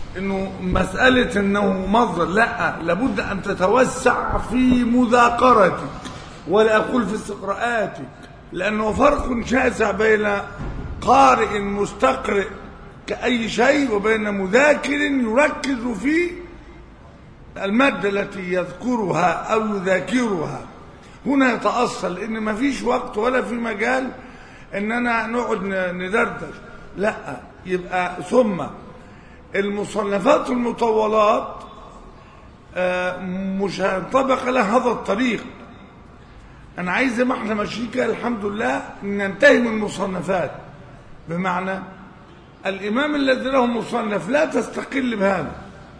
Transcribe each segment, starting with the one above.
انه مسألة انه مصدر لا لابد ان تتوسع في مذاكرتك ولا اقول في استقراءاتك لانه فرق شاسع بين قارئ مستقرئ كأي شيء وبين مذاكر يركز في المادة التي يذكرها أو يذاكرها هنا يتأصل لأن ما فيش وقت ولا في مجال إننا نقعد ندردش لا يبقى ثم المصنفات المطولات مش هينطبق لها هذا الطريق أنا عايز ما احنا ماشيين كده الحمد لله ننتهي من المصنفات بمعنى الإمام الذي له مصنف لا تستقل بهذا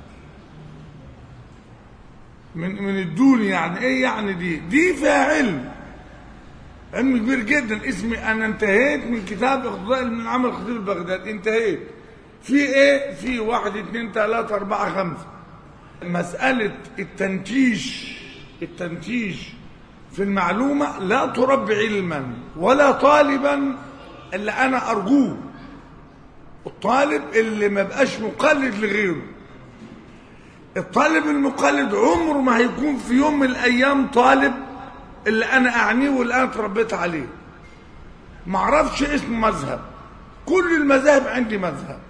من من الدون يعني ايه يعني دي دي فيها علم علم كبير جدا اسمي انا انتهيت من كتاب اقضاء من عمل خطيب البغداد انتهيت في ايه في واحد اتنين تلاتة اربعة خمسة مسألة التنتيج التنتيج في المعلومة لا تربي علما ولا طالبا اللي انا ارجوه الطالب اللي ما بقاش مقلد لغيره الطالب المقلد عمره ما هيكون في يوم من الايام طالب اللي انا اعنيه واللي انا اتربيت عليه ما اعرفش اسم مذهب كل المذاهب عندي مذهب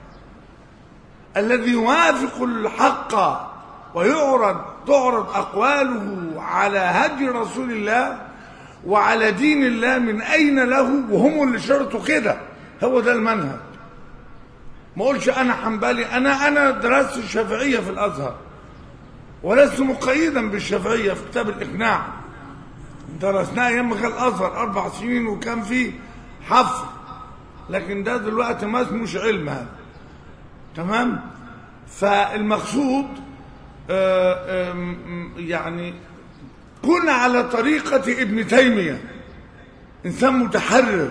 الذي يوافق الحق ويعرض تعرض اقواله على هدي رسول الله وعلى دين الله من اين له وهم اللي شرطوا كده هو ده المنهج ما اقولش انا حنبلي انا انا درست الشافعيه في الازهر ولست مقيدا بالشافعيه في كتاب الاقناع درسناه ايام ما كان الازهر اربع سنين وكان فيه حفر لكن ده دلوقتي ما اسموش علم هذا تمام فالمقصود آآ آآ يعني كن على طريقة ابن تيمية إنسان متحرر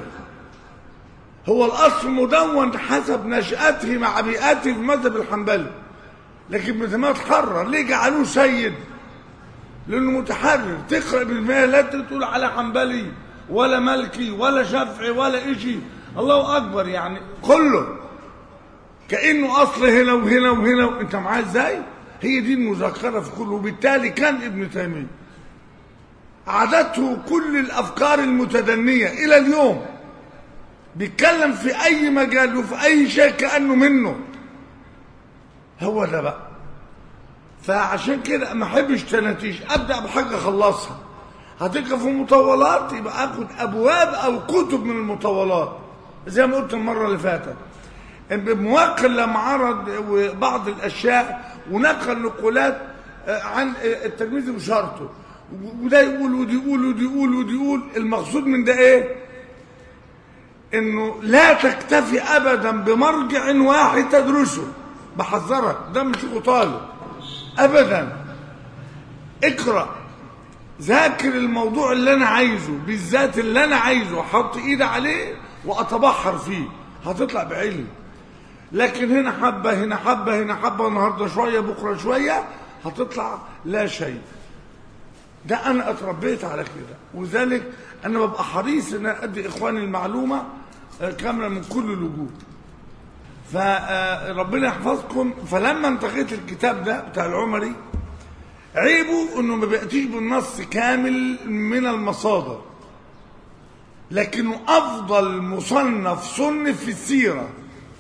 هو الأصل مدون حسب نشأته مع بيئته في المذهب الحنبلي لكن ابن تيمية اتحرر ليه جعلوه سيد لأنه متحرر تقرأ بالمية لا تقول على حنبلي ولا مالكي ولا شافعي ولا إشي الله أكبر يعني كله كأنه أصل هنا وهنا وهنا أنت معاه إزاي؟ هي دي المذكرة في كله وبالتالي كان ابن تيمية عادته كل الأفكار المتدنية إلى اليوم بيتكلم في أي مجال وفي أي شيء كأنه منه هو ده بقى فعشان كده ما احبش تناتيش ابدا بحاجه اخلصها هتبقى في مطولات يبقى اخد ابواب او كتب من المطولات زي ما قلت المره اللي فاتت بموكل لما عرض بعض الاشياء ونقل نقولات عن التلميذ وشرطه وده يقول ودي يقول ودي يقول ودي يقول المقصود من ده ايه انه لا تكتفي ابدا بمرجع واحد تدرسه بحذرك ده مش طالب ابدا اقرا ذاكر الموضوع اللي انا عايزه بالذات اللي انا عايزه احط ايدي عليه واتبحر فيه هتطلع بعلم لكن هنا حبه هنا حبه هنا حبه النهارده شويه بكره شويه هتطلع لا شيء ده انا اتربيت على كده وذلك انا ببقى حريص ان ادي اخواني المعلومه كامله من كل الوجوه فربنا يحفظكم فلما انتقيت الكتاب ده بتاع العمري عيبه انه ما بياتيش بالنص كامل من المصادر لكنه افضل مصنف صنف في السيره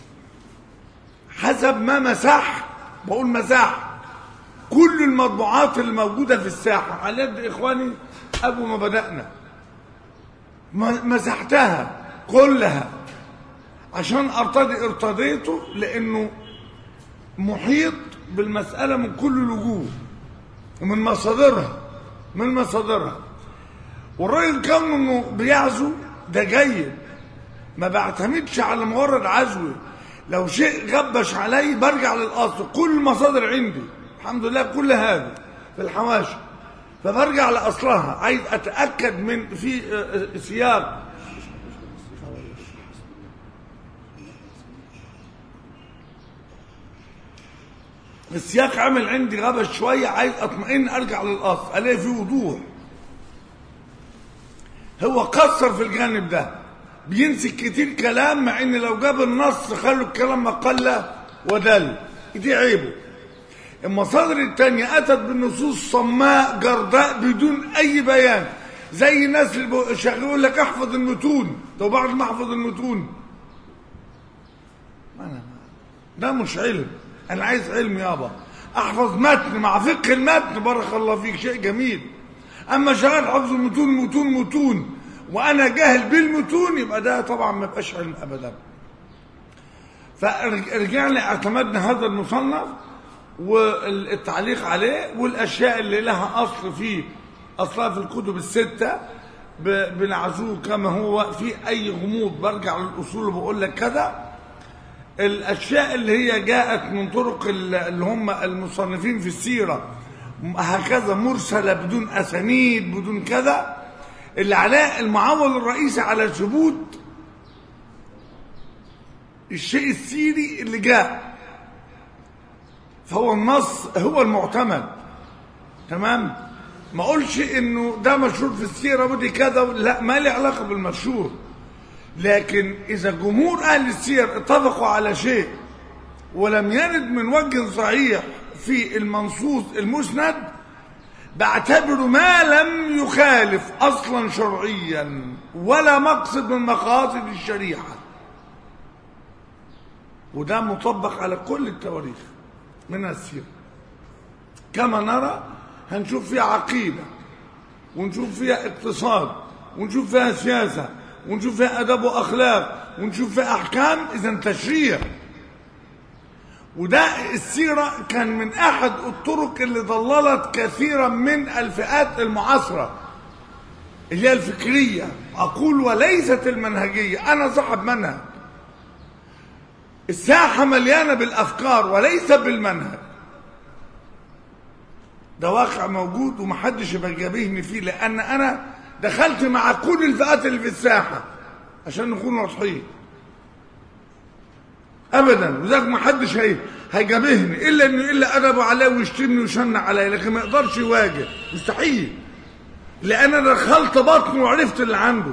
حسب ما مساح بقول مساح كل المطبوعات اللي موجوده في الساحه على يد اخواني ابو ما بدانا مسحتها كلها عشان ارتضي ارتضيته لانه محيط بالمسألة من كل الوجوه ومن مصادرها من مصادرها والراجل كونه انه بيعزو ده جيد ما بعتمدش على مجرد عزوه لو شيء غبش علي برجع للاصل كل المصادر عندي الحمد لله كل هذا في الحواشي فبرجع لاصلها عايز اتاكد من في سياق السياق عمل عندي غبش شوية عايز اطمئن ارجع للاصل الاقي فيه وضوح هو قصر في الجانب ده بينسك كتير كلام مع ان لو جاب النص خلوا الكلام مقلة ودل دي عيبه المصادر التانية أتت بالنصوص صماء جرداء بدون أي بيان زي الناس اللي بيقول- شغال يقول لك احفظ المتون طب بعد ما احفظ المتون ما أنا ده مش علم أنا عايز علم يابا أحفظ متن مع فقه المتن بارك الله فيك شيء جميل أما شغال حفظ المتون متون متون وأنا جاهل بالمتون يبقى ده طبعا ما يبقاش علم أبدا فرجعنا اعتمدنا هذا المصنف والتعليق عليه والاشياء اللي لها اصل فيه اصلها في الكتب السته ب- بنعزوه كما هو في اي غموض برجع للاصول وبقول لك كذا الاشياء اللي هي جاءت من طرق ال- اللي هم المصنفين في السيره هكذا مرسله بدون اسانيد بدون كذا اللي عليه المعول الرئيسي على ثبوت الشيء السيري اللي جاء فهو النص هو المعتمد تمام ما اقولش انه ده مشهور في السيره ودي كذا لا ما له علاقه بالمشهور لكن اذا جمهور اهل السير اتفقوا على شيء ولم يرد من وجه صحيح في المنصوص المسند بعتبره ما لم يخالف اصلا شرعيا ولا مقصد من مقاصد الشريعه وده مطبق على كل التواريخ من السيرة كما نرى هنشوف فيها عقيدة ونشوف فيها اقتصاد ونشوف فيها سياسة ونشوف فيها أدب وأخلاق ونشوف فيها أحكام إذا تشريع وده السيرة كان من أحد الطرق اللي ضللت كثيرا من الفئات المعاصرة اللي هي الفكرية أقول وليست المنهجية أنا صاحب منهج الساحة مليانة بالأفكار وليس بالمنهج ده واقع موجود ومحدش يبقى جابهني فيه لأن أنا دخلت مع كل الفئات اللي في الساحة عشان نكون واضحين أبدا وذاك محدش هي هيجابهني إلا إنه إلا أدبه عليه ويشتمني ويشن عليا لكن ما يقدرش يواجه مستحيل لأن أنا دخلت بطنه وعرفت اللي عنده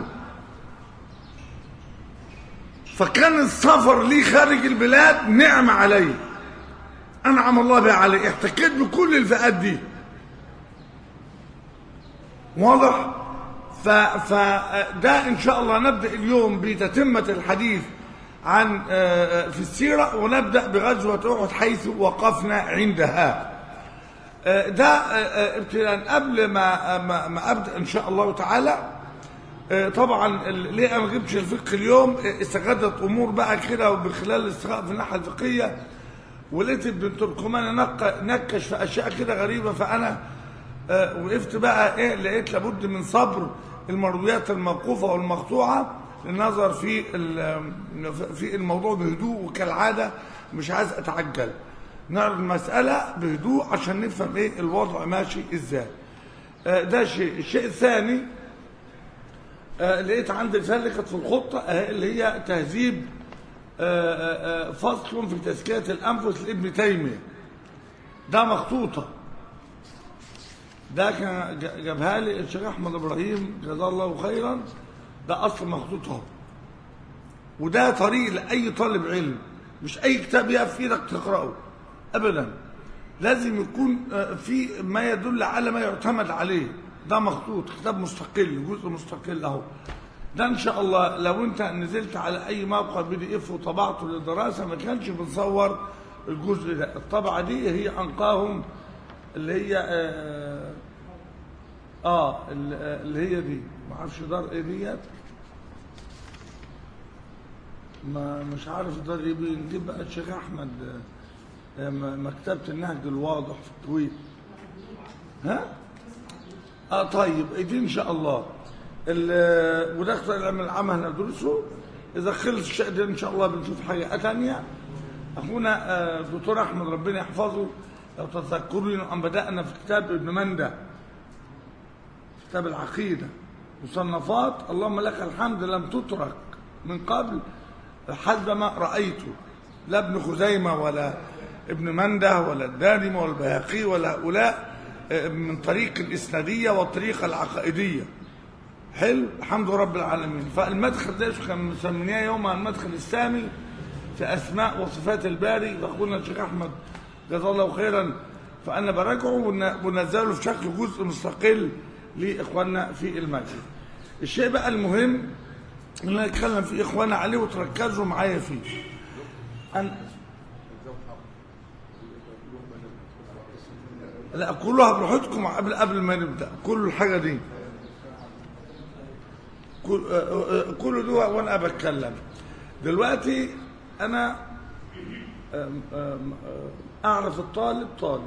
فكان السفر لي خارج البلاد نعمة علي أنعم الله بها علي احتكيت بكل الفئات دي واضح فده إن شاء الله نبدأ اليوم بتتمة الحديث عن آه، في السيرة ونبدأ بغزوة أحد حيث وقفنا عندها آه، ده آه، آه، ابتداء قبل ما ما ما أبدأ إن شاء الله تعالى آه، طبعا ال- ليه انا ما جبتش الفقه اليوم آه، استجدت امور بقى كده وبخلال الاستقاء في الناحيه الفقهيه ولقيت ابن تركمان نق- نكش في اشياء كده غريبه فانا آه، وقفت بقى ايه لقيت لابد من صبر المرويات الموقوفه والمقطوعه للنظر في ال- في الموضوع بهدوء وكالعاده مش عايز اتعجل نعرض المساله بهدوء عشان نفهم ايه الوضع ماشي ازاي آه، ده شيء الشيء الثاني آه، لقيت عندي رسالة اللي كانت في الخطة آه، اللي هي تهذيب آه، آه، آه، فصل في تزكية الأنفس لابن تيمية ده مخطوطة ده كان ج- جابها لي الشيخ أحمد إبراهيم جزاه الله خيرا ده أصل مخطوطة وده طريق لأي طالب علم مش أي كتاب يقف في إيدك تقرأه أبدا لازم يكون آه، في ما يدل على ما يعتمد عليه ده مخطوط كتاب مستقل جزء مستقل اهو ده ان شاء الله لو انت نزلت على اي موقع بي دي اف وطبعته للدراسه ما كانش بتصور الجزء ده الطبعه دي هي انقاهم اللي هي اه, آه ال- آه، اللي هي دي ما اعرفش دار ايه ديت ما مش عارف دار ايه بنجيب بقى الشيخ احمد آه، م- مكتبه النهج الواضح في الكويت ها اه طيب دي ان شاء الله ال- وده اختار العلم العمل ندرسه اذا خلص الشيء ده ان شاء الله بنشوف حاجه ثانيه اخونا آه، دكتور احمد ربنا يحفظه لو تذكرون ان بدانا في كتاب ابن منده كتاب العقيده مصنفات اللهم لك الحمد لم تترك من قبل حسب ما رايته لا ابن خزيمه ولا ابن منده ولا الدارمي ولا البيهقي ولا هؤلاء آه، من طريق الاسناديه والطريقه العقائديه حلو الحمد لله رب العالمين فالمدخل ده كان مسميناه يوم المدخل السامي في اسماء وصفات الباري واخونا الشيخ احمد جزاه الله خيرا فانا براجعه ون- وننزله في شكل جزء مستقل لاخواننا في المسجد الشيء بقى المهم اللي انا اتكلم فيه اخوانا عليه وتركزوا معايا فيه أن لا كلها براحتكم قبل قبل ما نبدا كل الحاجه دي كل آه، آه، كل ده وانا بتكلم دلوقتي انا آم، آم، آه، اعرف الطالب طالب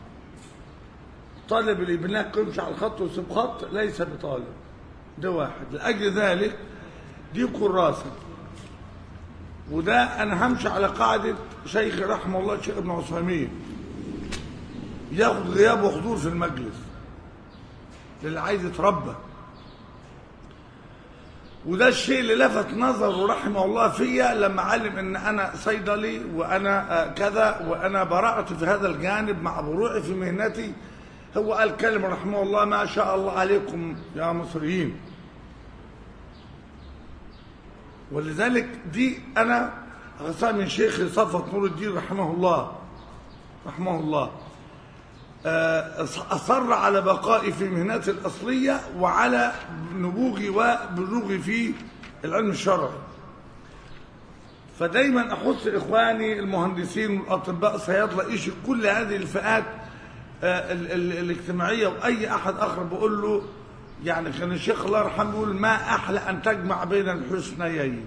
طالب اللي بناك يمشي على الخط ويسيب خط ليس بطالب ده واحد لاجل ذلك دي كراسه وده انا همشي على قاعده شيخ رحمه الله الشيخ ابن عثيمين ياخد غياب وحضور في المجلس للي عايز يتربى وده الشيء اللي لفت نظره رحمه الله فيا لما علم ان انا صيدلي وانا آه، كذا وانا برعت في هذا الجانب مع بروعي في مهنتي هو قال كلمه رحمه الله ما شاء الله عليكم يا مصريين ولذلك دي انا اخذتها من شيخي صفوت نور الدين رحمه الله رحمه الله آه، أصر على بقائي في مهنتي الأصلية وعلى نبوغي وبلوغي في العلم الشرعي فدايما أحث إخواني المهندسين والأطباء صيادلة إيش كل هذه الفئات آه، ال- ال- الاجتماعية وأي أحد آخر بقول له يعني كان الشيخ الله يرحمه يقول ما أحلى أن تجمع بين الحسنيين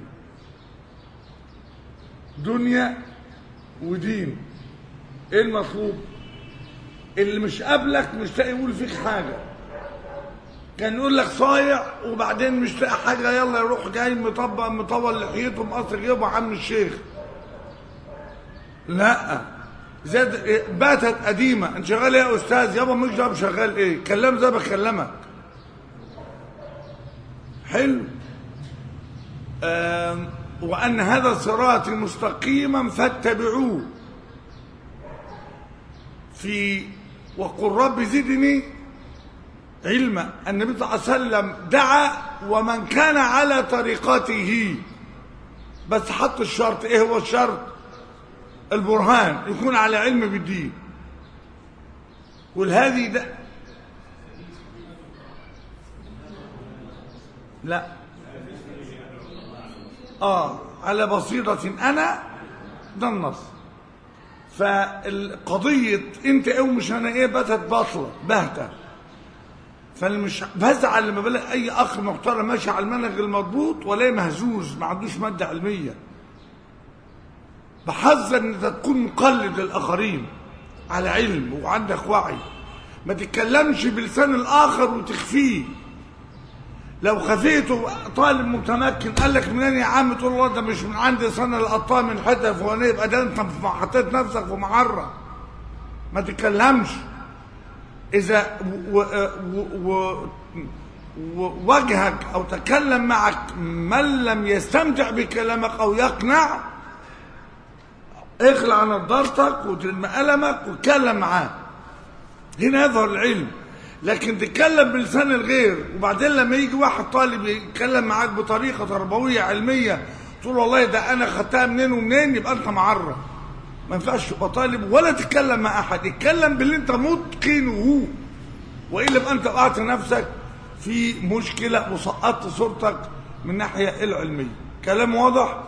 دنيا ودين إيه المطلوب؟ اللي مش قابلك مش لاقي يقول فيك حاجه كان يقول لك صايع وبعدين مش لاقي حاجه يلا يروح جاي مطبق مطول لحيته مقصر جيبه عم الشيخ لا زاد إيه؟ باتت قديمه انت شغال ايه يا استاذ يابا مش دعوه شغال ايه كلام زي بكلمك حلو آم، وان هذا صراطي مستقيما فاتبعوه في وقل رب زدني علما النبي صلى الله عليه وسلم دعا ومن كان على طريقته بس حط الشرط ايه هو الشرط البرهان يكون على علم بالدين والهذه ده لا اه على بصيرة انا ده النص فالقضية انت ايه ومش انا ايه باتت باطلة باهتة فالمش بزعل لما بلاقي اي اخ محترم ماشي على المنهج المضبوط ولا مهزوز ما عندوش مادة علمية بحذر ان انت تكون مقلد للاخرين على علم وعندك وعي ما تتكلمش بلسان الاخر وتخفيه لو خفيته طالب متمكن قال لك منين يا عم تقول له ده مش من عندي سنه القطاع من حته فلانيه يبقى ده انت حطيت نفسك في معره ما تتكلمش اذا و و و و وجهك او تكلم معك من لم يستمتع بكلامك او يقنع اخلع نظارتك وتلم قلمك واتكلم معاه هنا يظهر العلم لكن تتكلم بلسان الغير وبعدين لما يجي واحد طالب يتكلم معاك بطريقه تربويه علميه تقول والله ده انا خدتها منين ومنين يبقى انت معرة ما ينفعش تبقى طالب ولا تتكلم مع احد اتكلم باللي انت متقنه والا يبقى انت وقعت نفسك في مشكله وسقطت صورتك من الناحيه العلميه كلام واضح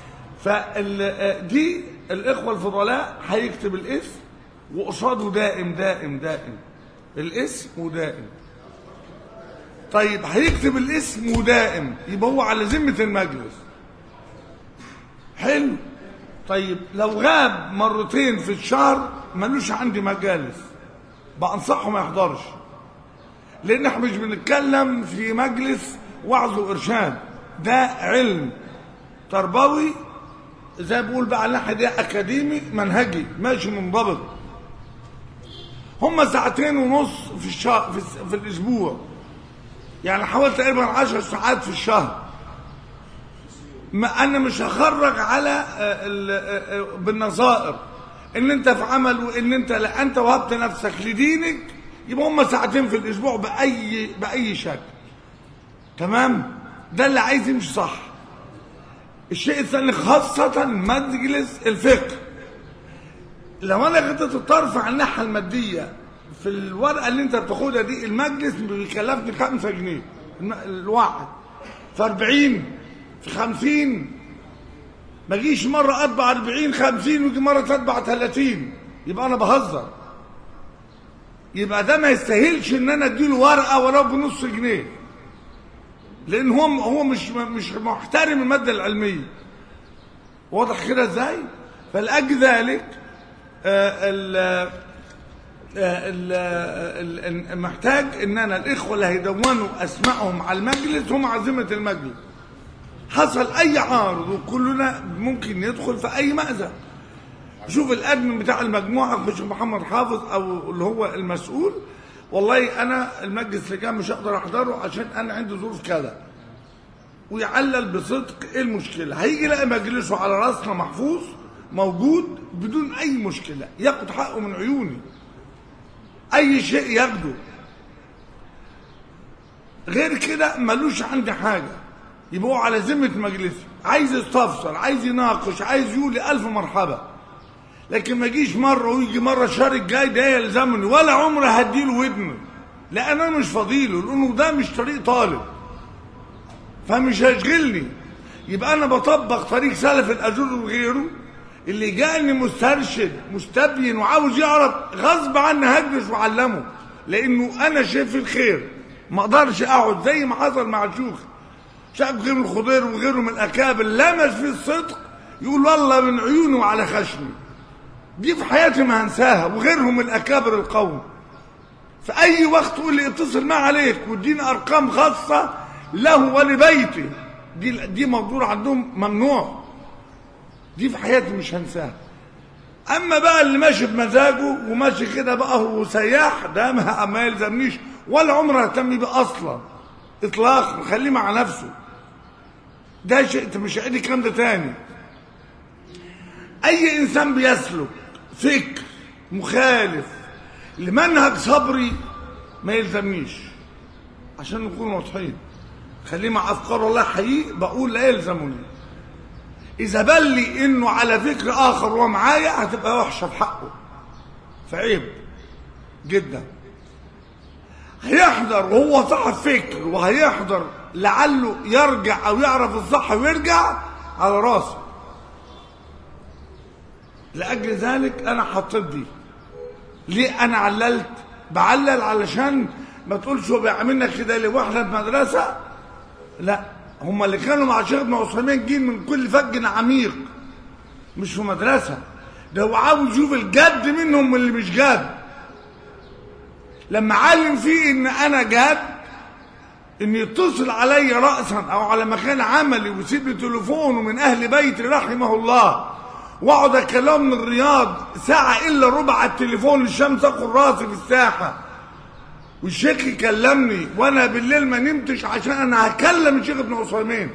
فدي الاخوه الفضلاء هيكتب الاسم وقصاده دائم دائم دائم الاسم ودائم طيب هيكتب الاسم ودائم يبقى هو على ذمة المجلس حلو طيب لو غاب مرتين في الشهر ملوش عندي مجالس بأنصحه ما يحضرش لأن احنا مش بنتكلم في مجلس وعظ وإرشاد ده علم تربوي زي ما بقول بقى على الناحية دي أكاديمي منهجي ماشي منضبط هم ساعتين ونص في الشهر في, الس- في الاسبوع يعني حوالي تقريبا 10 ساعات في الشهر ما انا مش هخرج على آه، ال- آه، آه، بالنظائر ان انت في عمل وان انت لا انت وهبت نفسك لدينك يبقى هم ساعتين في الاسبوع باي باي شكل تمام ده اللي عايز يمشي صح الشيء الثاني خاصة مجلس الفقه لو انا غطيت الطرف على الناحية المادية في الورقة اللي انت بتاخدها دي المجلس بيكلفني خمسة جنيه الم- الواحد في 40 في 50 ما اجيش مرة اطبع 40 50 ويجي مرة تطبع 30 يبقى انا بهزر يبقى ده ما يستاهلش ان انا اديله ورقة ولو بنص جنيه لان هو هو مش مش محترم المادة العلمية واضح كده ازاي فلاجل ذلك آه، ال آه، ال- ال- ال- محتاج ان انا الاخوه اللي هيدونوا اسمائهم على المجلس هم عزيمه المجلس حصل اي عارض وكلنا ممكن يدخل في اي مأزق شوف الادمن بتاع المجموعه خش محمد حافظ او اللي هو المسؤول والله انا المجلس اللي كان مش هقدر احضره عشان انا عندي ظروف كذا ويعلل بصدق ايه المشكله هيجي يلاقي مجلسه على راسنا محفوظ موجود بدون اي مشكله ياخد حقه من عيوني اي شيء ياخده غير كده ملوش عندي حاجه يبقوا على ذمه مجلسي عايز يستفسر عايز يناقش عايز يقول لي الف مرحبا لكن ما يجيش مره ويجي مره الشهر الجاي ده يلزمني ولا عمري هديله ودنه لان انا مش فضيله لانه ده مش طريق طالب فمش هيشغلني يبقى انا بطبق طريق سلف الاجور وغيره اللي جاءني مسترشد مستبين وعاوز يعرف غصب عني هجلس وعلمه لانه انا شايف الخير ما اقدرش اقعد زي ما حصل مع الشيوخ شاب غير الخضير وغيره من الاكابر لمس في الصدق يقول والله من عيونه على خشمي دي في حياتي ما هنساها وغيرهم من الاكابر القوم في اي وقت تقول لي اتصل ما عليك واديني ارقام خاصه له ولبيته دي دي موضوع عندهم ممنوع دي في حياتي مش هنساها اما بقى اللي ماشي بمزاجه وماشي كده بقى هو سياح ده ما ما يلزمنيش ولا عمره اهتم بيه اصلا اطلاقا خليه مع نفسه ده شيء انت مش عيد الكلام ده تاني اي انسان بيسلك فكر مخالف لمنهج صبري ما يلزمنيش عشان نكون واضحين خليه مع افكار الله حقيقي بقول لا يلزمني اذا بل لي انه على فكر اخر ومعايا هتبقى وحشه في حقه فعيب جدا هيحضر وهو صاحب فكر وهيحضر لعله يرجع او يعرف الصح ويرجع على راسه لاجل ذلك انا حطيت دي ليه انا عللت بعلل علشان ما تقولش هو بيعملنا كده ليه واحنا في مدرسه لا هم اللي كانوا مع شيخ ابن عثيمين جين من كل فج عميق مش في مدرسه ده هو عاوز يشوف الجد منهم واللي مش جد لما علم فيه ان انا جاد ان يتصل علي راسا او على مكان عملي ويسيب لي تليفونه من اهل بيتي رحمه الله واقعد اكلمه من الرياض ساعه الا ربع على التليفون الشمس اخد راسي في الساحه والشيخ يكلمني وانا بالليل ما نمتش عشان انا هكلم الشيخ ابن عثيمين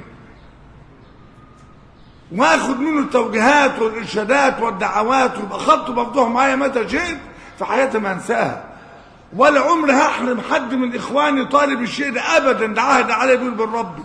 واخد منه التوجيهات والارشادات والدعوات ويبقى خطه مفتوح معايا متى شئت في حياتي ما انساها ولا عمري هحرم حد من اخواني طالب الشيء ده ابدا ده عهد عليه بيقول بالرب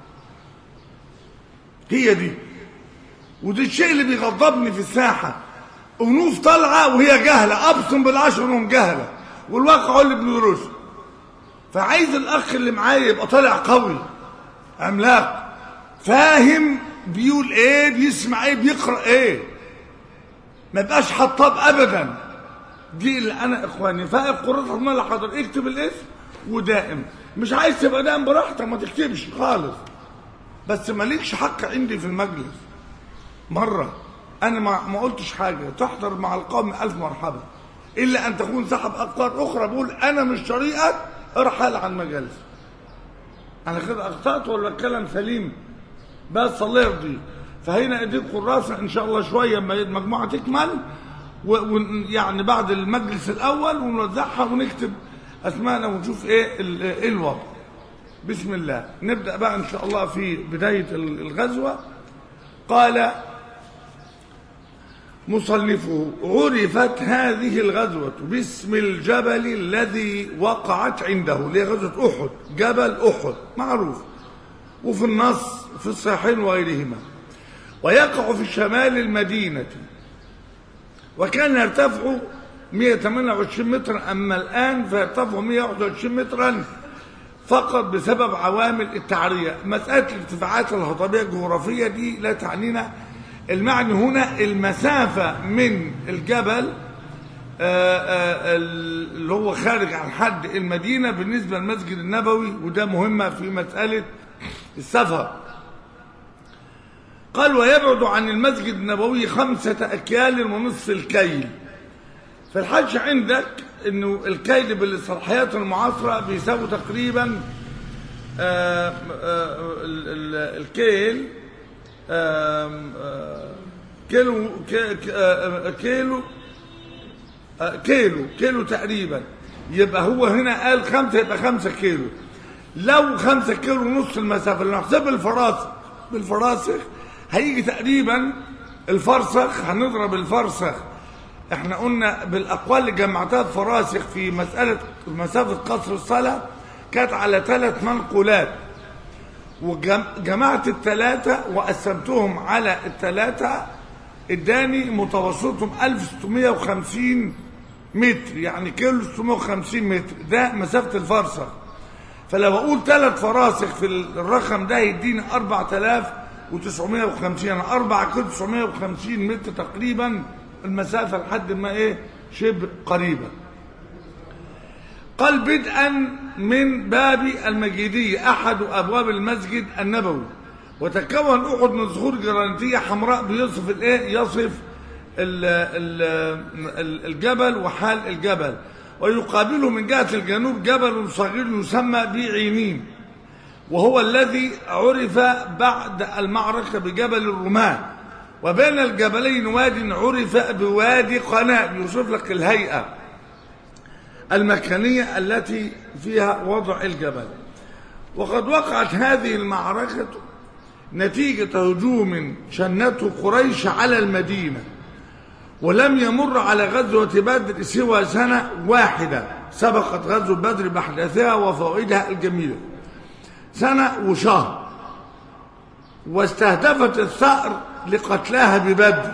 هي دي وده الشيء اللي بيغضبني في الساحه انوف طالعه وهي جهله ابصم بالعشر انهم جهله والواقع هو اللي بندرسه فعايز الاخ اللي معايا يبقى طالع قوي عملاق فاهم بيقول ايه بيسمع ايه بيقرا ايه ما يبقاش حطاب ابدا دي اللي انا اخواني فائق قرات المال حاضر اكتب الاسم ودائم مش عايز تبقى دائم براحتك ما تكتبش خالص بس مالكش حق عندي في المجلس مره انا ما, ما قلتش حاجه تحضر مع القوم الف مرحبا الا ان تكون صاحب افكار اخرى بقول انا مش طريقك ارحل عن مجالس انا كده اخطات ولا الكلام سليم بس الله يرضي فهنا اديك كراسه ان شاء الله شويه اما المجموعه تكمل ويعني بعد المجلس الاول ونوزعها ونكتب اسمائنا ونشوف ايه ال- ايه الوضع بسم الله نبدا بقى ان شاء الله في بدايه الغزوه قال مصنفه عرفت هذه الغزوة باسم الجبل الذي وقعت عنده اللي هي غزوة أحد جبل أحد معروف وفي النص في الصحيحين وغيرهما ويقع في شمال المدينة وكان يرتفع 128 مترا أما الآن فيرتفع 121 مترا فقط بسبب عوامل التعرية مسألة الارتفاعات الهضبية الجغرافية دي لا تعنينا المعني هنا المسافة من الجبل آه، آه، اللي هو خارج عن حد المدينة بالنسبة للمسجد النبوي وده مهمة في مسألة السفر قال ويبعد عن المسجد النبوي خمسة أكيال ونصف الكيل في الحج عندك انه الكيل بالاصلاحيات المعاصرة بيساوي تقريبا آه، آه، ال- ال- الكيل آم، آه، كيلو كي- ك- آه، كيلو آه، كيلو كيلو تقريبا يبقى هو هنا قال خمسة يبقى خمسة كيلو لو خمسة كيلو ونص المسافة اللي نحسب بالفراسخ بالفراسخ هيجي تقريبا الفرسخ هنضرب الفرسخ احنا قلنا بالاقوال اللي جمعتها في فراسخ في مسألة مسافة قصر الصلاة كانت على ثلاث منقولات وجمعت الثلاثة وقسمتهم على الثلاثة اداني متوسطهم 1650 متر يعني كيلو 650 متر ده مسافة الفرسخ فلو اقول ثلاث فراسخ في الرقم ده يديني 4950 يعني 4 كيلو 950 متر تقريبا المسافة لحد ما ايه شبه قريبة قال بدءا من باب المجيدية أحد أبواب المسجد النبوي وتكون أحد من صخور جرانيتية حمراء بيصف الإيه يصف ال ال ال الجبل وحال الجبل ويقابله من جهة الجنوب جبل صغير يسمى بعينين وهو الذي عرف بعد المعركة بجبل الرماة وبين الجبلين واد عرف بوادي قناة يوصف لك الهيئة المكانية التي فيها وضع الجبل وقد وقعت هذه المعركة نتيجة هجوم شنته قريش على المدينة ولم يمر على غزوة بدر سوى سنة واحدة سبقت غزوة بدر بأحداثها وفوائدها الجميلة سنة وشهر واستهدفت الثأر لقتلاها ببدر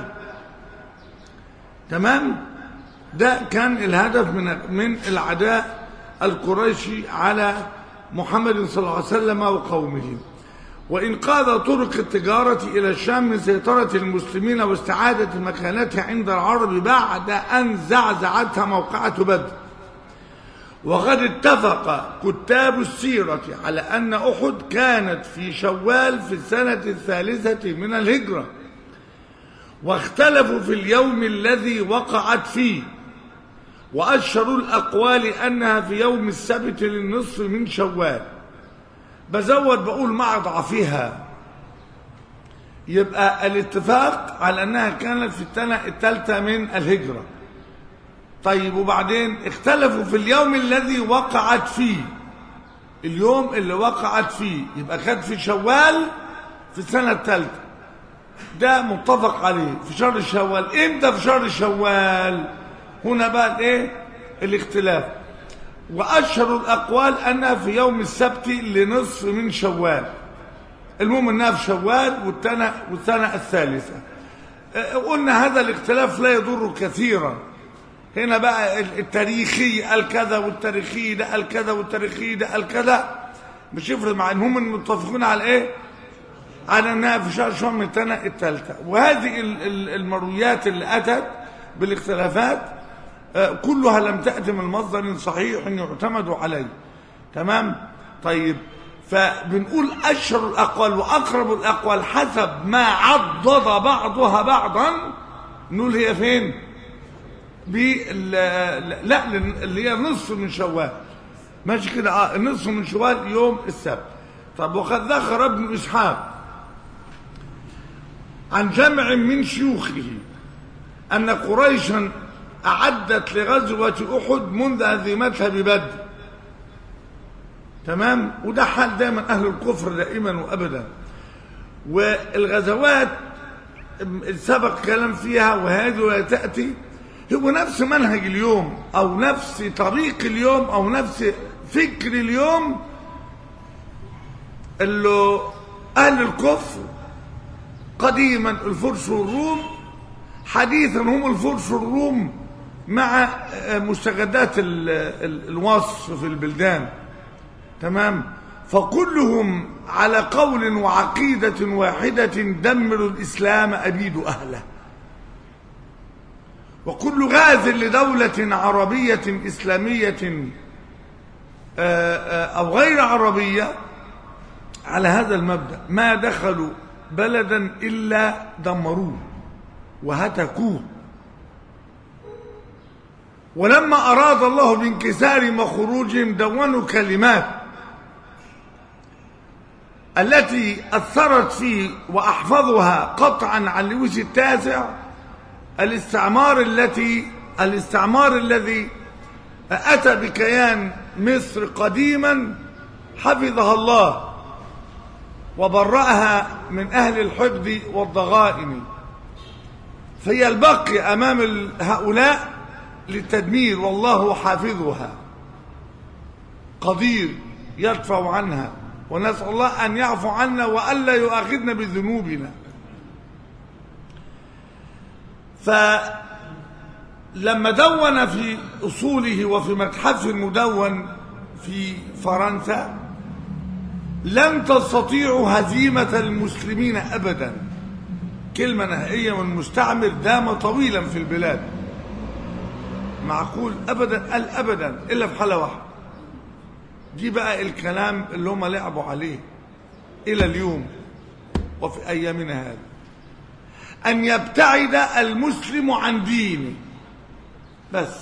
تمام ده كان الهدف من من العداء القريشي على محمد صلى الله عليه وسلم وقومه وإنقاذ طرق التجارة إلى الشام من سيطرة المسلمين واستعادة مكانتها عند العرب بعد أن زعزعتها موقعة بدر وقد اتفق كتاب السيرة على أن أحد كانت في شوال في السنة الثالثة من الهجرة واختلفوا في اليوم الذي وقعت فيه وأشهروا الأقوال أنها في يوم السبت للنصف من شوال بزود بقول مع ضعفها يبقى الاتفاق على أنها كانت في السنة الثالثة من الهجرة طيب وبعدين اختلفوا في اليوم الذي وقعت فيه اليوم اللي وقعت فيه يبقى كانت في شوال في السنة الثالثة ده متفق عليه في شهر شوال امتى في شهر شوال هنا بقى الايه الاختلاف واشهر الاقوال انها في يوم السبت لنصف من شوال المهم انها في شوال والسنه والسنه الثالثه اه، قلنا هذا الاختلاف لا يضر كثيرا هنا بقى التاريخي قال كذا والتاريخي ده قال كذا والتاريخي ده قال كذا مش يفرق مع ان هم متفقون على ايه على انها في شهر شهر من السنه الثالثه وهذه ال- ال- المرويات اللي اتت بالاختلافات آه، كلها لم تأتي من مصدر صحيح يعتمد عليه تمام طيب فبنقول أشهر الأقوال وأقرب الأقوال حسب ما عضد بعضها بعضا نقول هي فين بال لا اللي هي نصف من شوال ماشي كده اه النصف من شوال يوم السبت طب وقد ذكر ابن اسحاق عن جمع من شيوخه ان قريشا اعدت لغزوه احد منذ هزيمتها ببدر تمام وده حال دايما اهل الكفر دائما وابدا والغزوات سبق كلام فيها وهذه ولا تاتي هو نفس منهج اليوم او نفس طريق اليوم او نفس فكر اليوم اللي اهل الكفر قديما الفرس والروم حديثا هم الفرس والروم مع مستجدات الوصف في البلدان تمام فكلهم على قول وعقيدة واحدة دمروا الإسلام أبيد أهله وكل غاز لدولة عربية إسلامية أو غير عربية على هذا المبدأ ما دخلوا بلدا إلا دمروه وهتكوه ولما أراد الله بانكسار وخروجهم دونوا كلمات التي أثرت فيه وأحفظها قطعا عن لويس التاسع الاستعمار التي الاستعمار الذي أتى بكيان مصر قديما حفظها الله وبرأها من أهل الحقد والضغائن فهي البقي أمام هؤلاء للتدمير والله حافظها قدير يدفع عنها ونسأل الله أن يعفو عنا وألا يؤاخذنا بذنوبنا فلما دون في أصوله وفي متحف المدون في فرنسا لم تستطيعوا هزيمة المسلمين أبدا كلمة نهائية والمستعمر دام طويلا في البلاد معقول أبدا قال أبدا إلا في حالة واحدة دي بقى الكلام اللي هم لعبوا عليه إلى اليوم وفي أيامنا هذه أن يبتعد المسلم عن دينه بس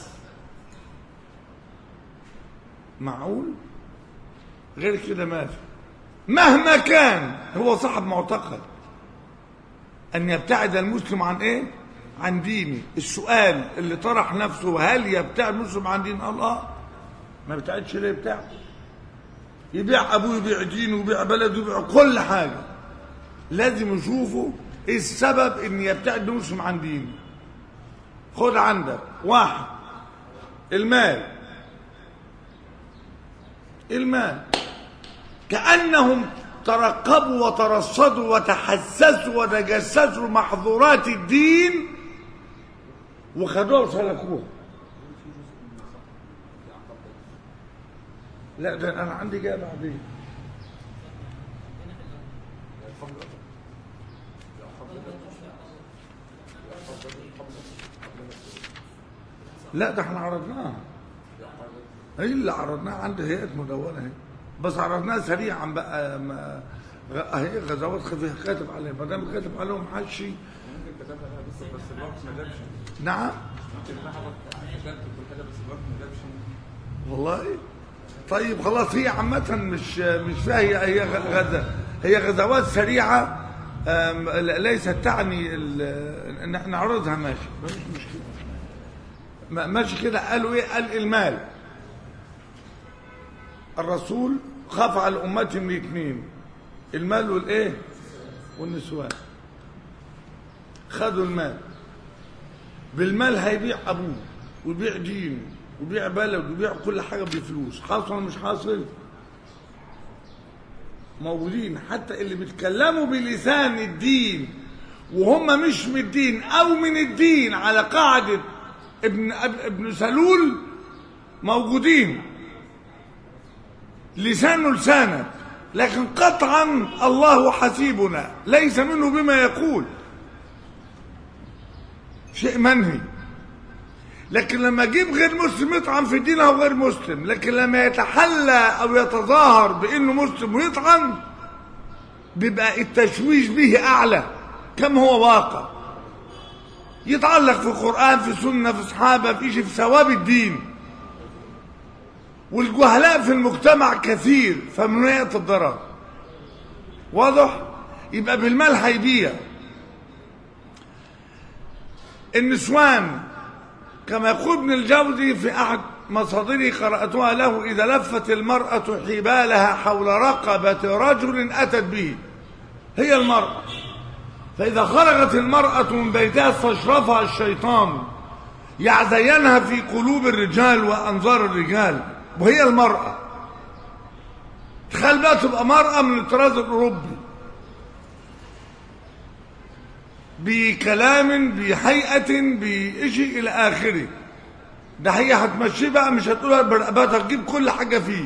معقول غير كده ما في مهما كان هو صاحب معتقد أن يبتعد المسلم عن إيه؟ عن دينه السؤال اللي طرح نفسه هل يبتعد المسلم عن دين الله؟ ما بيبتعدش ليه يبتعد؟ يبيع أبوه يبيع دينه يبيع بلده يبيع كل حاجة لازم يشوفوا ايه السبب ان يبتعد المسلم عن دينه خد عندك واحد المال المال كأنهم ترقبوا وترصدوا وتحسسوا وتجسسوا محظورات الدين وخدوها وسلكوها لا ده انا عندي جايه بعدين لا ده احنا عرضناها هي اللي عرضناها عند هيئه مدونه اهي بس عرضناها سريعا بقى ما اهي غزوات خفيفه كاتب عليها ما دام كاتب عليهم حشي ممكن كتبها لها بس بس الوقت ما جابش نعم ممكن لها كتبت كل حاجه بس الوقت ما جابش والله طيب خلاص هي عامة مش مش فيها هي هي غزة هي غزوات سريعة آم، ليست تعني ال- ان احنا نعرضها ماشي مش مشكلة ما- ماشي كده قالوا ايه قال المال الرسول خاف على امته من اثنين المال والايه والنسوان خدوا المال بالمال هيبيع ابوه ويبيع دينه ويبيع بلد ويبيع كل حاجه بالفلوس حاصل ولا مش حاصل موجودين حتى اللي بيتكلموا بلسان الدين وهم مش من الدين او من الدين على قاعده ابن ابن سلول موجودين لسانه لسانك لكن قطعا الله حسيبنا ليس منه بما يقول شيء منهي لكن لما اجيب غير مسلم يطعن في دينه غير مسلم لكن لما يتحلى او يتظاهر بانه مسلم ويطعن بيبقى التشويش به اعلى كم هو واقع يتعلق في القران في سنه في صحابه في شيء في ثواب الدين والجهلاء في المجتمع كثير فمن يأتي الضرر واضح يبقى بالمال هيبيع النسوان كما يقول ابن الجوزي في أحد مصادري قرأتها له إذا لفت المرأة حبالها حول رقبة رجل أتت به هي المرأة فإذا خرجت المرأة من بيتها استشرفها الشيطان يعزينها في قلوب الرجال وأنظار الرجال وهي المرأة تخيل بقى تبقى مرأة من الطراز الأوروبي بكلام بهيئة بشيء إلى آخره ده هي هتمشيه بقى مش هتقولها برقبتها تجيب كل حاجة فيه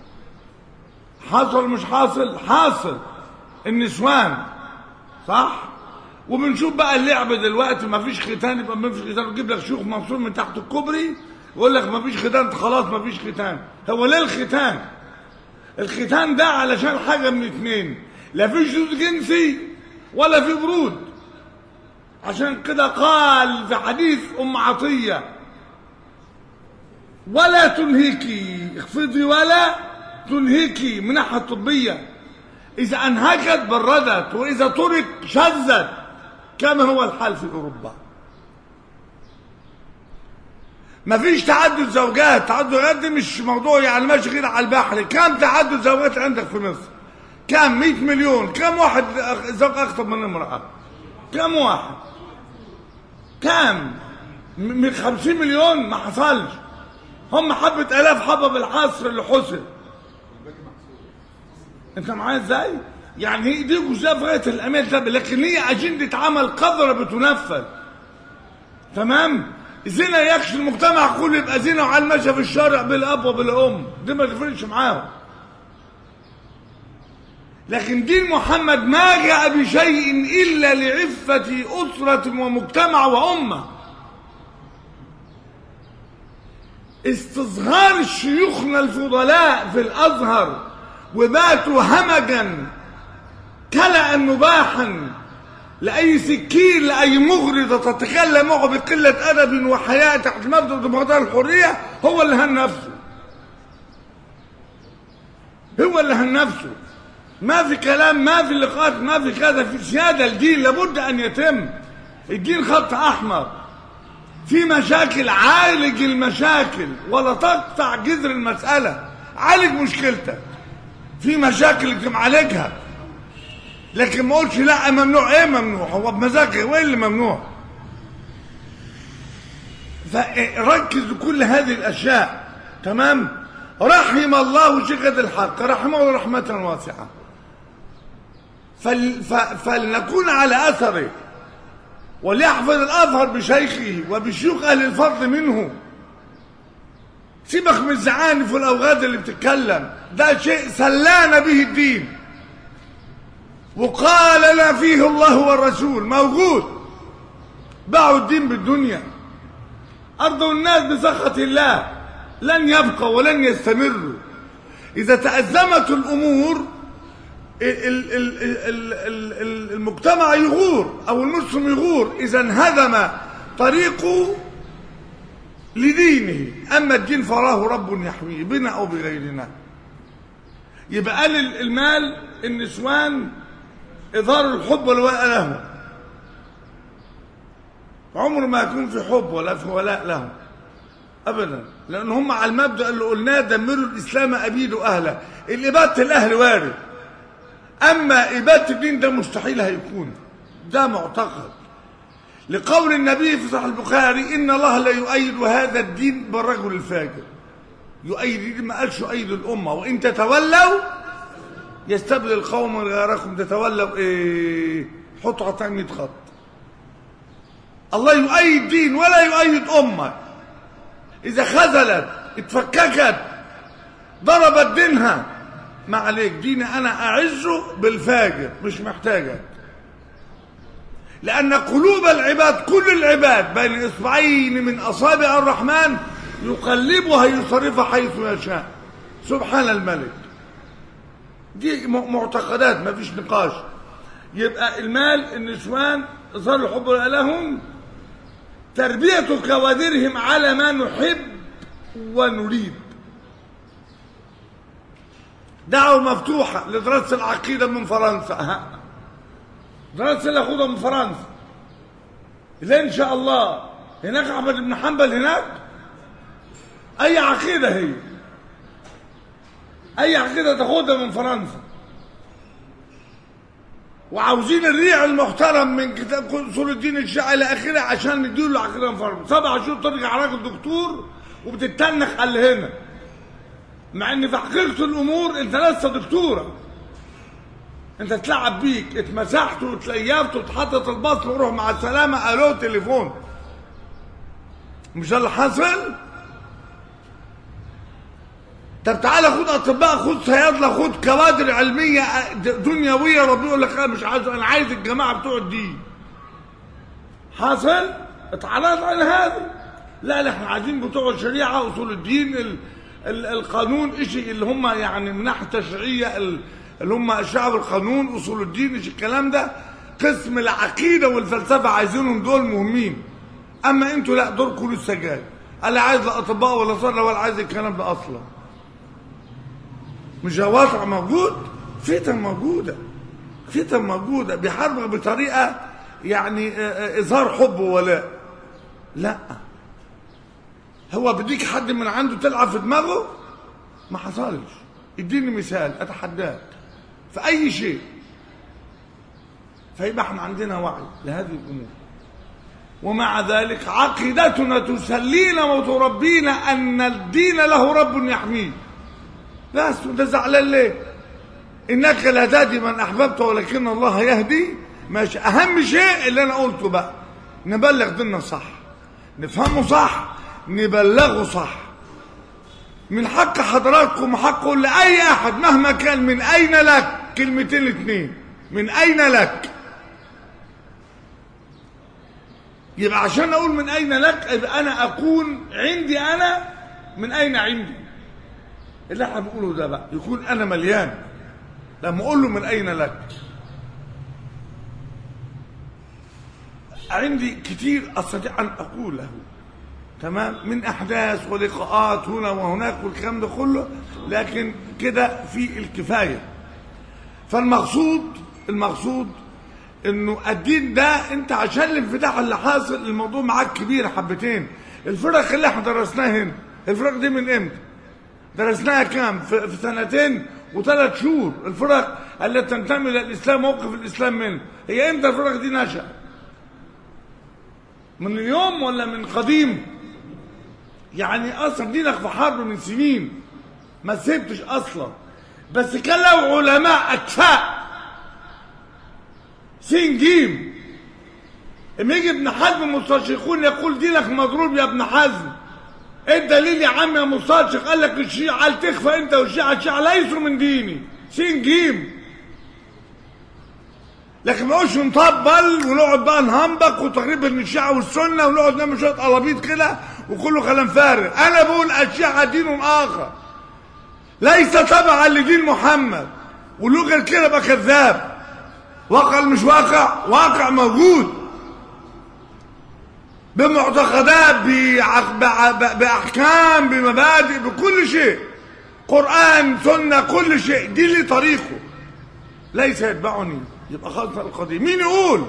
حاصل مش حاصل حاصل النسوان صح وبنشوف بقى اللعب دلوقتي ما فيش ختان يبقى ما فيش ختان ويجيب لك شيوخ مبسوط من تحت الكوبري يقول لك ما فيش ختان خلاص ما فيش ختان هو ليه الختان الختان ده علشان حاجه من اتنين لا في شذوذ جنسي ولا في برود عشان كده قال في حديث ام عطيه ولا تنهكي اخفضي ولا تنهكي من ناحيه طبيه اذا انهكت بردت واذا ترك شذت كما هو الحال في اوروبا مفيش تعدد زوجات تعدد زوجات دي مش موضوع يعني ماشي غير على البحر كم تعدد زوجات عندك في مصر كم 100 مليون كم واحد أخ- زوج اخطب من امراه كم واحد كم م- من 50 مليون ما حصلش هم حبة آلاف حبة بالعصر اللي حصل انت معايا ازاي يعني هي دي جزء في غايه الامان ده لكن هي اجنده عمل قذره بتنفذ تمام زنا يكشف المجتمع كله يبقى زنا وعلى المشى في الشارع بالاب وبالام دي ما تفرقش معاهم لكن دين محمد ما جاء بشيء الا لعفه اسره ومجتمع وامه استصغار شيوخنا الفضلاء في الازهر وباتوا همجا كلأ مباحا لأي سكين لأي مغرضة تتكلم معه بقلة أدب وحياء تحت مبدأ ديمقراطية الحرية هو اللي هن نفسه هو اللي هن نفسه ما في كلام ما في لقاءات ما في كذا في سيادة الدين لابد أن يتم الدين خط أحمر في مشاكل عالج المشاكل ولا تقطع جذر المسألة عالج مشكلتك في مشاكل انت معالجها لكن ما قلتش لا ممنوع ايه ممنوع هو بمزاجك وايه اللي ممنوع فركز كل هذه الاشياء تمام رحم الله شيخة الحق رحمه رحمة واسعة فل ف فلنكون على اثره وليحفظ الازهر بشيخه وبشيوخ اهل الفضل منه سيبك من الزعانف والاوغاد اللي بتتكلم ده شيء سلانا به الدين وقال لا فيه الله والرسول موجود باعوا الدين بالدنيا ارضوا الناس بسخط الله لن يبقى ولن يستمروا اذا تازمت الامور ال- ال- ال- ال- ال- ال- المجتمع يغور او المسلم يغور اذا انهدم طريقه لدينه أما الدين فراه رب يحميه بنا أو بغيرنا يبقى قال المال النسوان إظهار الحب والولاء له عمر ما يكون في حب ولا في ولاء له أبدا لأن هم على المبدأ اللي قلناه دمروا الإسلام أبيدوا أهله الإبادة الأهل وارد أما إبادة الدين ده مستحيل هيكون ده معتقد لقول النبي في صحيح البخاري ان الله لا يؤيد هذا الدين بالرجل الفاجر يؤيد ما قالش يؤيد الامه وان تتولوا يستبدل قوما غيركم تتولوا ايه حطوا على 100 خط الله يؤيد دين ولا يؤيد امه اذا خذلت اتفككت ضربت دينها ما عليك ديني انا اعزه بالفاجر مش محتاجك لأن قلوب العباد كل العباد بين إصبعين من أصابع الرحمن يقلبها يصرفها حيث يشاء سبحان الملك دي م- معتقدات ما فيش نقاش يبقى المال النسوان ظهر الحب لهم تربية كوادرهم على ما نحب ونريد دعوة مفتوحة لدراسة العقيدة من فرنسا ها. دراسة اللي أخذها من فرنسا إذا إن شاء الله هناك أحمد بن حنبل هناك أي عقيدة هي أي عقيدة تاخدها من فرنسا وعاوزين الريع المحترم من كتاب اصول الدين الشيعي الى اخره عشان نديله العقيده من فرنسا سبع شهور ترجع راجل دكتور وبتتنخ على اللي هنا مع ان في حقيقه الامور انت لسه دكتوره انت تلعب بيك اتمسحت واتليفت واتحطت البصل وروح مع السلامه الو تليفون مش ده اللي حصل طب تعالى خد اطباء خد صيادله خد كوادر علميه دنيويه ربنا يقول لك انا مش عايز انا عايز الجماعه بتوع الدين حصل اتعرض على هذا لا لا احنا عايزين بتوع الشريعه اصول الدين ال ال القانون شيء اللي هم يعني من ناحيه التشريعيه ال- اللي هم شعب القانون اصول الدين ايش الكلام ده قسم العقيده والفلسفه عايزينهم دول مهمين اما انتوا لا دوركم لسه جاي انا عايز لا اطباء ولا صلاه ولا عايز الكلام ده اصلا مش واقع موجود فتن موجوده فتن موجوده بيحاربك بطريقه يعني آه، آه، اظهار حب وولاء لا هو بديك حد من عنده تلعب في دماغه ما حصلش اديني مثال اتحداك في اي شيء فيبقى احنا عندنا وعي لهذه الامور ومع ذلك عقيدتنا تسلينا وتربينا ان الدين له رب يحميه بس انت زعلان ليه انك لا تهدي من احببت ولكن الله يهدي ماشي اهم شيء اللي انا قلته بقى نبلغ ديننا صح نفهمه صح نبلغه صح من حق حضراتكم وحق لاي احد مهما كان من اين لك كلمتين الاثنين من اين لك يبقى عشان اقول من اين لك يبقى انا اكون عندي انا من اين عندي اللي احنا بنقوله ده بقى يكون انا مليان لما اقول له من اين لك عندي كتير استطيع ان اقوله تمام من احداث ولقاءات هنا وهناك والكلام ده كله لكن كده في الكفايه فالمقصود المقصود انه الدين ده انت عشان الانفتاح اللي حاصل الموضوع معاك كبير حبتين الفرق اللي احنا درسناها هنا الفرق دي من امتى درسناها كام في, في سنتين وثلاث شهور الفرق التي تنتمي الى الاسلام موقف الاسلام منه هي امتى الفرق دي نشأت من اليوم ولا من قديم يعني اصلا دينك في حرب من سنين ما سبتش اصلا بس كان له علماء اكفاء سين جيم اما يجي ابن حزم المستشرقون يقول دينك مضروب يا ابن حزم ايه الدليل يا عم يا مستشرق قال لك الشيعة قال تخفى انت والشيعة الشيعة ليسوا من ديني سين جيم لكن ما نقعدش نطبل ونقعد بقى نهنبق وتقريبا الشيعة والسنة ونقعد نعمل شوية قلابيط كده وكله كلام فارغ انا بقول الشيعة دين اخر ليس تبعا لدين محمد ولو غير كده بقى كذاب واقع مش واقع واقع موجود بمعتقدات بعق- بع- باحكام بمبادئ بكل شيء قران سنه كل شيء دي لي طريقه ليس يتبعني يبقى خلص القضيه مين يقول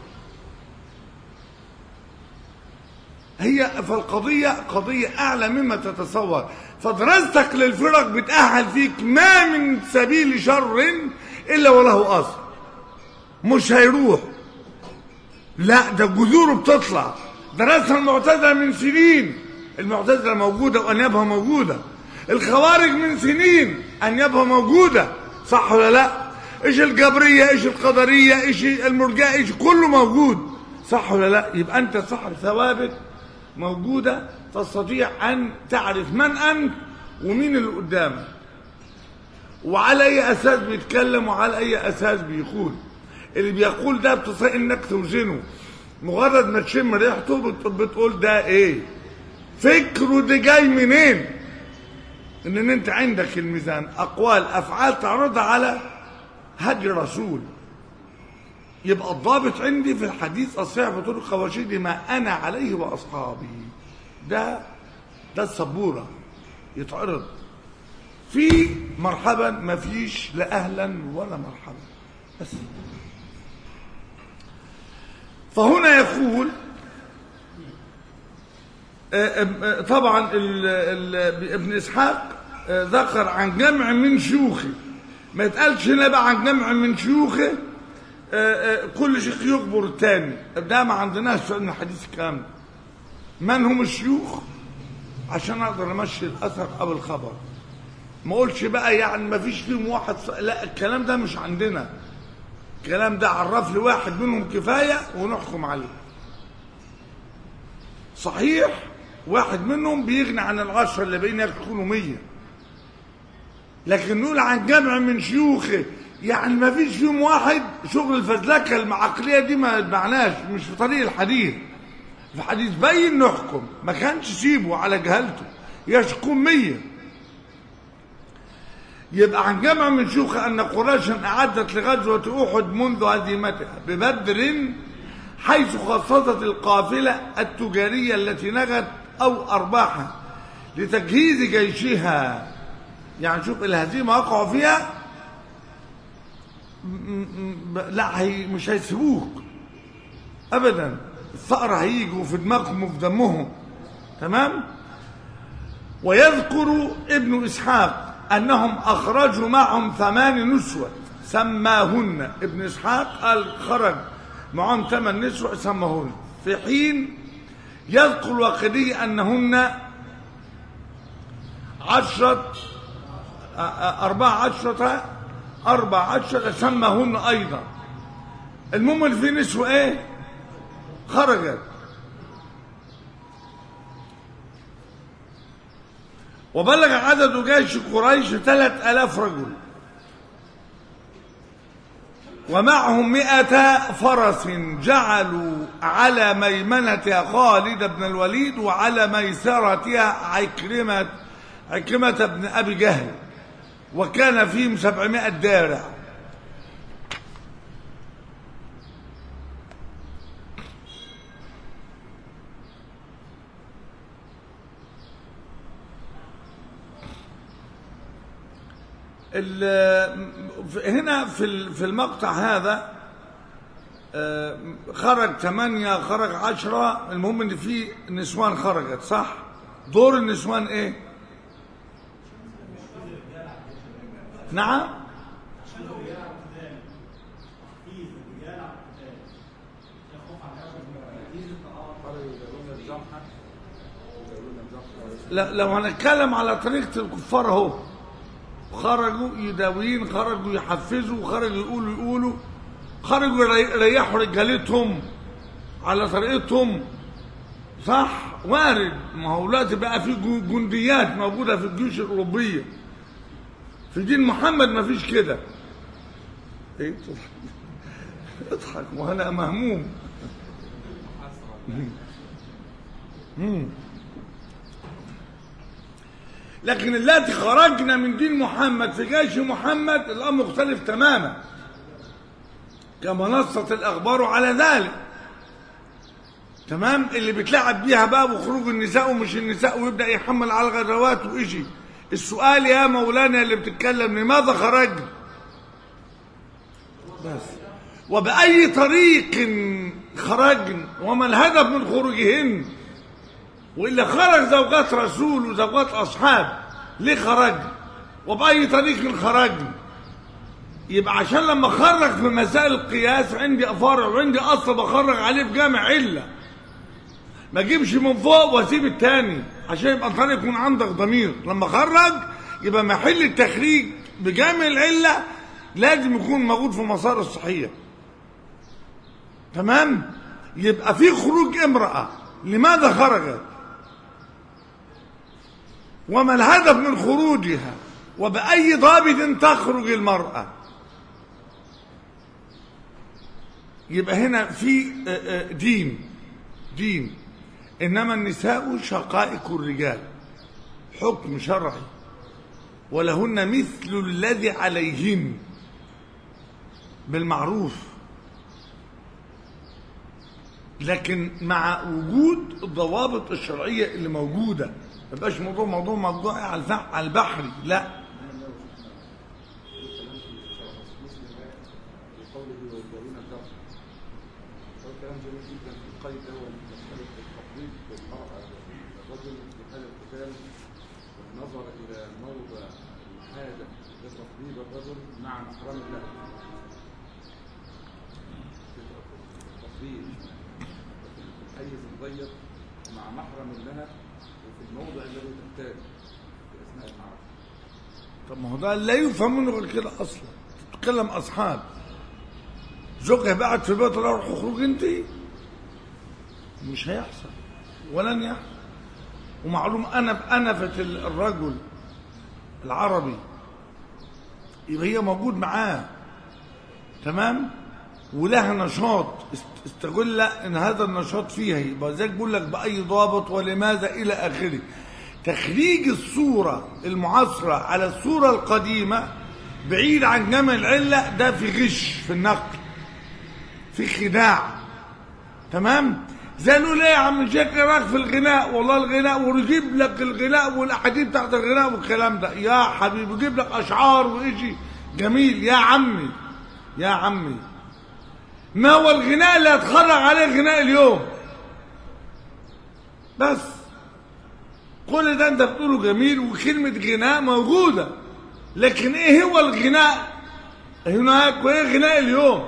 هي فالقضية قضية أعلى مما تتصور فدراستك للفرق بتأهل فيك ما من سبيل شر إلا وله أصل مش هيروح لا ده جذوره بتطلع درسنا المعتزلة من سنين المعتزلة موجودة وأنيابها موجودة الخوارج من سنين أنيابها موجودة صح ولا لا ايش الجبرية ايش القدرية ايش المرجئة ايش كله موجود صح ولا لا يبقى انت صح ثوابت موجودة تستطيع ان تعرف من انت ومين اللي قدامك وعلى اي اساس بيتكلم وعلى اي اساس بيقول اللي بيقول ده بتستطيع انك توزنه مجرد ما تشم ريحته بت- بتقول ده ايه فكره ده جاي منين ان انت عندك الميزان اقوال افعال تعرضها على هدي رسول يبقى الضابط عندي في الحديث الصحيح في طرق خواشيد ما انا عليه واصحابي ده ده السبوره يتعرض في مرحبا ما فيش لا اهلا ولا مرحبا بس فهنا يقول آه، آه، طبعا ال- ال- ابن اسحاق آه، ذكر عن جمع من شيوخه ما يتقالش هنا بقى عن جمع من شيوخه آه، آه، كل شيخ يخبر الثاني ده ما عندناش في علم الحديث الكلام ده من هم الشيوخ عشان اقدر امشي الاثر او الخبر ما اقولش بقى يعني ما فيش فيهم واحد ص... لا الكلام ده مش عندنا الكلام ده عرف لي واحد منهم كفاية ونحكم عليه صحيح واحد منهم بيغني عن العشرة اللي بين يكونوا مية لكن نقول عن جمع من شيوخه يعني ما فيش فيهم واحد شغل الفزلكة المعقلية دي ما معناش مش في طريق الحديث في حديث بين نحكم ما كانش سيبه على جهلته يشكون مية يبقى عن جمع من شيوخ أن قريشا أعدت لغزوة أحد منذ هزيمتها ببدر حيث خصصت القافلة التجارية التي نجت أو أرباحها لتجهيز جيشها يعني شوف الهزيمة وقعوا فيها م- م- ب- لا هي مش هيسيبوك أبدا الثأر هيجوا في دماغهم وفي دمهم تمام ويذكر ابن إسحاق أنهم أخرجوا معهم ثمان نسوة سماهن ابن إسحاق قال خرج معهم ثمان نسوة سماهن في حين يذكر الواقدي أنهن عشرة أ- أ- أربعة عشرة أربعة عشرة سماهن أيضا المهم اللي في نسوة إيه خرجت وبلغ عدد جيش قريش ثلاث ألاف رجل ومعهم مئة فرس جعلوا على ميمنتها خالد بن الوليد وعلى ميسرتها عكرمة عكرمة بن أبي جهل وكان فيهم سبعمائة دارع ال- هنا في ال- في المقطع هذا آه، خرج ثمانية خرج عشرة المهم ان في نسوان خرجت صح دور النسوان ايه نعم قالوا يدعون الجمحة يدعون الجمحة لا لو هنتكلم على طريقة الكفار اهو خرجوا يداوين خرجوا يحفزوا خرجوا يقولوا يقولوا خرجوا يري- يريحوا رجالتهم على طريقتهم صح وارد ما هو دلوقتي بقى في جو- جنديات موجودة في الجيوش الأوروبية في دين محمد ما فيش كده ايه بتضحك؟ اضحك وانا مهموم مم. لكن التي خرجنا من دين محمد في جيش محمد الامر مختلف تماما كما نصت الاخبار على ذلك تمام اللي بتلعب بيها بقى وخروج النساء ومش النساء ويبدا يحمل على الغزوات وإشي السؤال يا مولانا اللي بتتكلم لماذا خرجنا بس وبأي طريق خرجن وما الهدف من خروجهن وإلا خرج زوجات رسول وزوجات أصحاب ليه خرجن وبأي طريق خرجن يبقى عشان لما خرج في مسائل القياس عندي أفارع وعندي أصل بخرج عليه في جامع علة ما اجيبش من فوق واسيب التاني عشان يبقى الطريق يكون عندك ضمير لما خرج يبقى محل التخريج بجامع العلة لازم يكون موجود في مسار الصحيح تمام يبقى في خروج امرأة لماذا خرجت وما الهدف من خروجها وبأي ضابط تخرج المرأة يبقى هنا في آه، آه، دين دين إنما النساء شقائق الرجال حكم شرعي ولهن مثل الذي عليهن بالمعروف لكن مع وجود الضوابط الشرعية اللي موجودة ما يبقاش موضوع موضوع موضوع على الفح- على البحري لا بقوله ويدعون الجمحة هو كلام جميل جدا في القيد ده مسألة التقليد بالمرأة الرجل في حال القتال والنظر إلى موضع الحاجة لتطبيب الرجل مع محرم له تطبيب في الحيز الضيق مع محرم لها وفي الموضع الذي تحتاج في أثناء المعركة طب ما هو ده لا يفهم منه غير كده اصلا تتكلم اصحاب زوجها بعد في بيت روح اخرج انت مش هيحصل ولن يحصل ومعلوم انا بانفه الرجل العربي يبقى هي موجود معاه تمام ولها نشاط است- استغل ان هذا النشاط فيها يبقى زي بقول لك باي ضابط ولماذا الى اخره تخريج الصوره المعاصره على الصوره القديمه بعيد عن جمع العله ده في غش في النقل في خداع تمام زي نقول ايه يا عم الشيخ إيه رايك في الغناء والله الغناء ونجيب لك الغناء والاحاديث بتاعت الغناء والكلام ده يا حبيبي جيب لك اشعار وإشي جميل يا عمي يا عمي ما هو الغناء اللي هتخرج عليه غناء اليوم بس كل ده انت بتقوله جميل وكلمة غناء موجودة لكن ايه هو الغناء هناك وايه غناء اليوم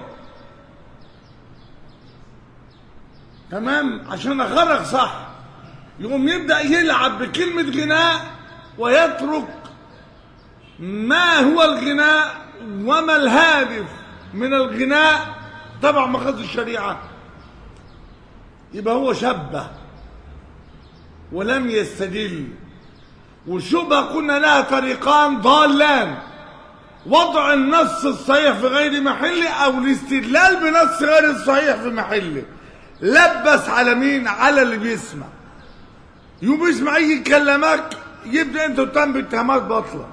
تمام عشان اخرج صح يقوم يبدأ يلعب بكلمة غناء ويترك ما هو الغناء وما الهادف من الغناء طبعا مقاصد الشريعة يبقى هو شبه ولم يستدل والشبهة قلنا لها طريقان ضالان وضع النص الصحيح في غير محله او الاستدلال بنص غير الصحيح في محله لبس على مين على اللي بيسمع يوم يسمع يجي يكلمك يبدا انت تتهم باتهامات باطله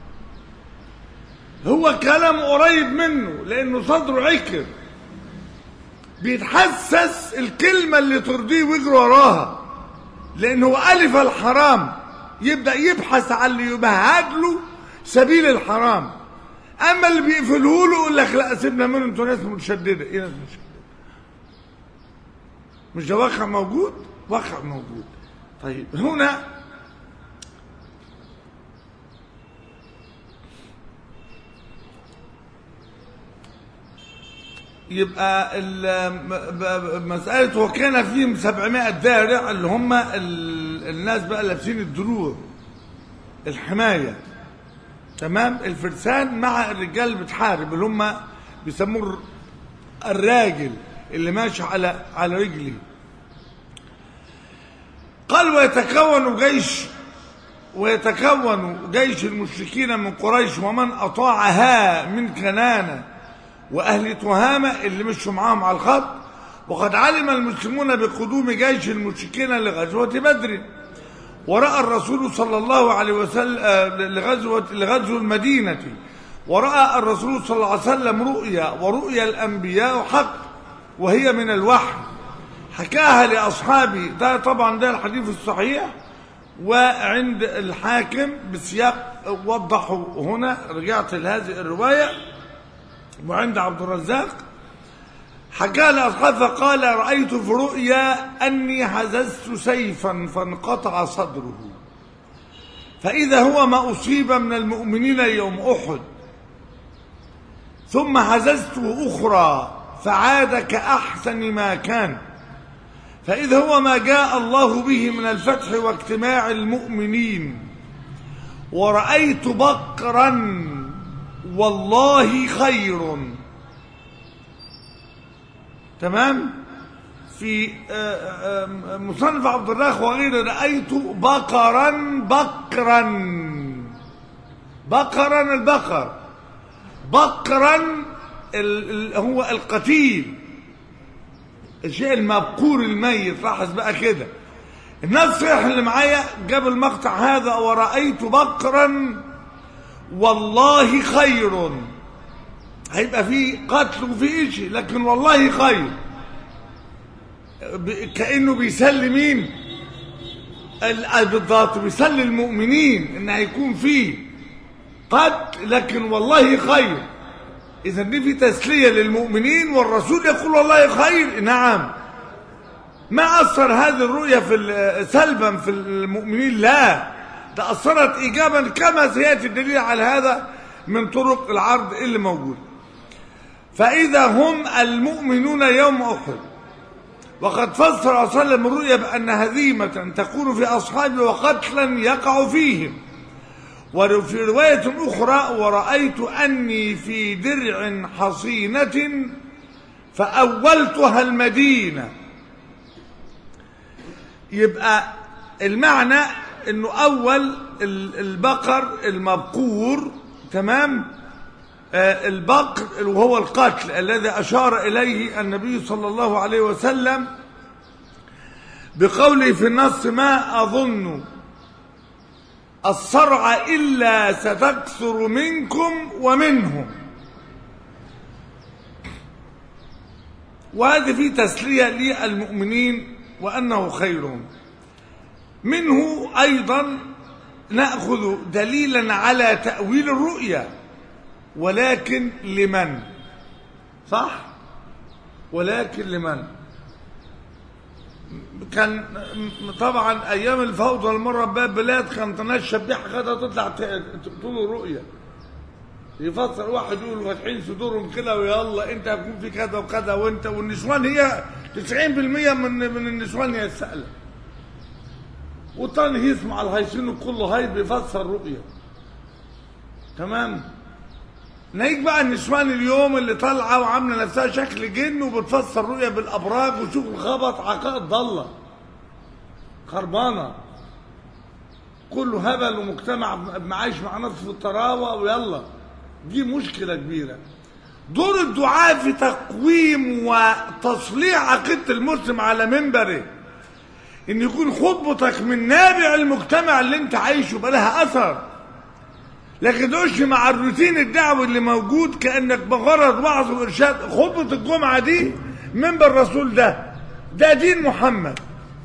هو كلام قريب منه لانه صدره عكر بيتحسس الكلمه اللي ترضيه ويجري وراها لانه الف الحرام يبدا يبحث عن اللي يمهد له سبيل الحرام اما اللي بيقفله له يقول لك لا سيبنا منه انتوا ناس متشدده ايه ناس متشدده مش ده واقع موجود واقع موجود طيب هنا يبقى ال- م- ب- مسألة وكان فيهم 700 دارع اللي هم ال- الناس بقى لابسين الدروع الحماية تمام الفرسان مع الرجال اللي بتحارب اللي هم بيسموه الراجل اللي ماشي على على رجله قال ويتكون جيش ويتكون جيش المشركين من قريش ومن أطاعها من كنانة وأهل تهامة اللي مشوا معاهم على الخط وقد علم المسلمون بقدوم جيش المشركين لغزوة بدر ورأى الرسول صلى الله عليه وسلم آه، لغزوة لغزو المدينة ورأى الرسول صلى الله عليه وسلم رؤيا ورؤيا الأنبياء حق وهي من الوحي حكاها لأصحابه ده طبعا ده الحديث الصحيح وعند الحاكم بسياق وضحوا هنا رجعت لهذه الرواية وعند عبد الرزاق حكى لأصحابه فقال رأيت في رؤيا أني هززت سيفا فانقطع صدره فإذا هو ما أصيب من المؤمنين يوم أحد ثم هززته أخرى فعاد كأحسن ما كان فإذا هو ما جاء الله به من الفتح واجتماع المؤمنين ورأيت بقرا والله خير تمام في آه، آه، مصنف عبد الله وغيره رأيت بقرا بقرا بقرا البقر بقرا ال- ال- هو القتيل الشيء المبقور الميت لاحظ بقى كده الناس اللي معايا جاب المقطع هذا ورأيت بقرا والله خير هيبقى في قتل وفي شيء لكن والله خير ب- كأنه بيسلي مين ال- بالضبط بيسلي المؤمنين ان هيكون فيه قتل لكن والله خير اذا دي في تسليه للمؤمنين والرسول يقول والله خير نعم ما اثر هذه الرؤيه في ال- سلبا في المؤمنين لا ده اثرت ايجابا كما سياتي الدليل على هذا من طرق العرض اللي موجود فاذا هم المؤمنون يوم احد وقد فسر صلى الله عليه وسلم الرؤيا بان هزيمه تكون في اصحابه وقتلا يقع فيهم وفي رواية أخرى ورأيت أني في درع حصينة فأولتها المدينة يبقى المعنى انه اول ال- البقر المبقور تمام آه، البقر وهو القتل الذي اشار اليه النبي صلى الله عليه وسلم بقوله في النص ما اظن الصرع الا ستكثر منكم ومنهم وهذه في تسليه للمؤمنين وانه خيرهم منه ايضا ناخذ دليلا على تاويل الرؤيا ولكن لمن صح ولكن لمن كان طبعا ايام الفوضى المره باب بلاد كانت ناس شبيحه كده تطلع ت- تقول الرؤيا يفسر واحد يقول فاتحين صدورهم كده ويلا انت هتكون في كذا وكذا وانت والنسوان هي 90% من من النسوان هي السألة والتاني يسمع الهيسين وكله هاي بيفسر رؤيا تمام نيجي بقى النسوان اليوم اللي طالعه وعامله نفسها شكل جن وبتفسر رؤيا بالابراج وشوف خبط عقائد ضاله خربانه كله هبل ومجتمع معايش مع نفسه في الطراوه ويلا دي مشكله كبيره دور الدعاء في تقويم وتصليح عقيده المسلم على منبره ان يكون خطبتك من نابع المجتمع اللي انت عايشه بقى لها اثر لكن تقولش مع الروتين الدعوي اللي موجود كانك بغرض وعظ وارشاد خطبه الجمعه دي منبر الرسول ده ده دين محمد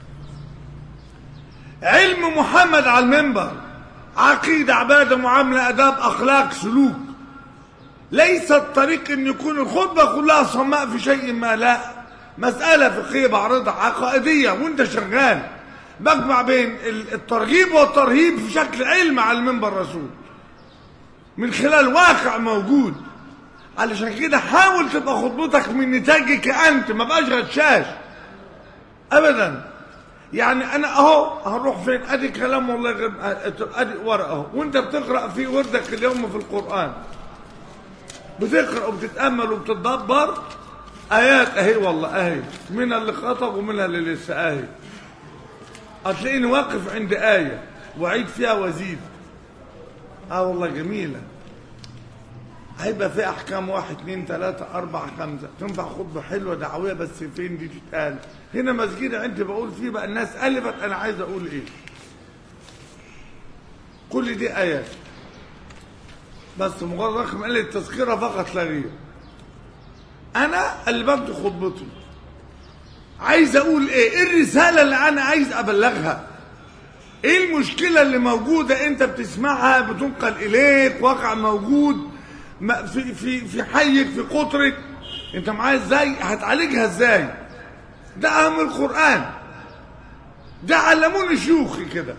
علم محمد على المنبر عقيده عباده معامله اداب اخلاق سلوك ليس الطريق ان يكون الخطبه كلها صماء في شيء ما لا مساله فقهيه بعرضها عقائديه وانت شغال بجمع بين الترغيب والترهيب في شكل علم على المنبر الرسول من خلال واقع موجود علشان كده حاول تبقى خطبتك من نتاجك انت ما بقاش غشاش ابدا يعني انا اهو هنروح فين ادي كلام والله غير ادي ورقه اهو وانت بتقرا في وردك اليوم في القران بتقرا وبتتامل وبتتدبر ايات اهي والله اهي من اللي خطب ومنها اللي لسه اهي هتلاقيني واقف عند ايه واعيد فيها وازيد اه والله جميله هيبقى في احكام واحد اتنين تلاته اربعه خمسه تنفع خطبه حلوه دعويه بس فين دي تتقال هنا مسجد عندي بقول فيه بقى الناس الفت انا عايز اقول ايه كل دي ايات بس مجرد رقم قال لي التذكره فقط لا غير انا اللي ببدي خطبتي عايز اقول ايه ايه الرساله اللي انا عايز ابلغها ايه المشكله اللي موجوده انت بتسمعها بتنقل اليك واقع موجود ما- في في في حيك في قطرك انت معايا ازاي هتعالجها ازاي ده اهم القران ده علموني شيوخي كده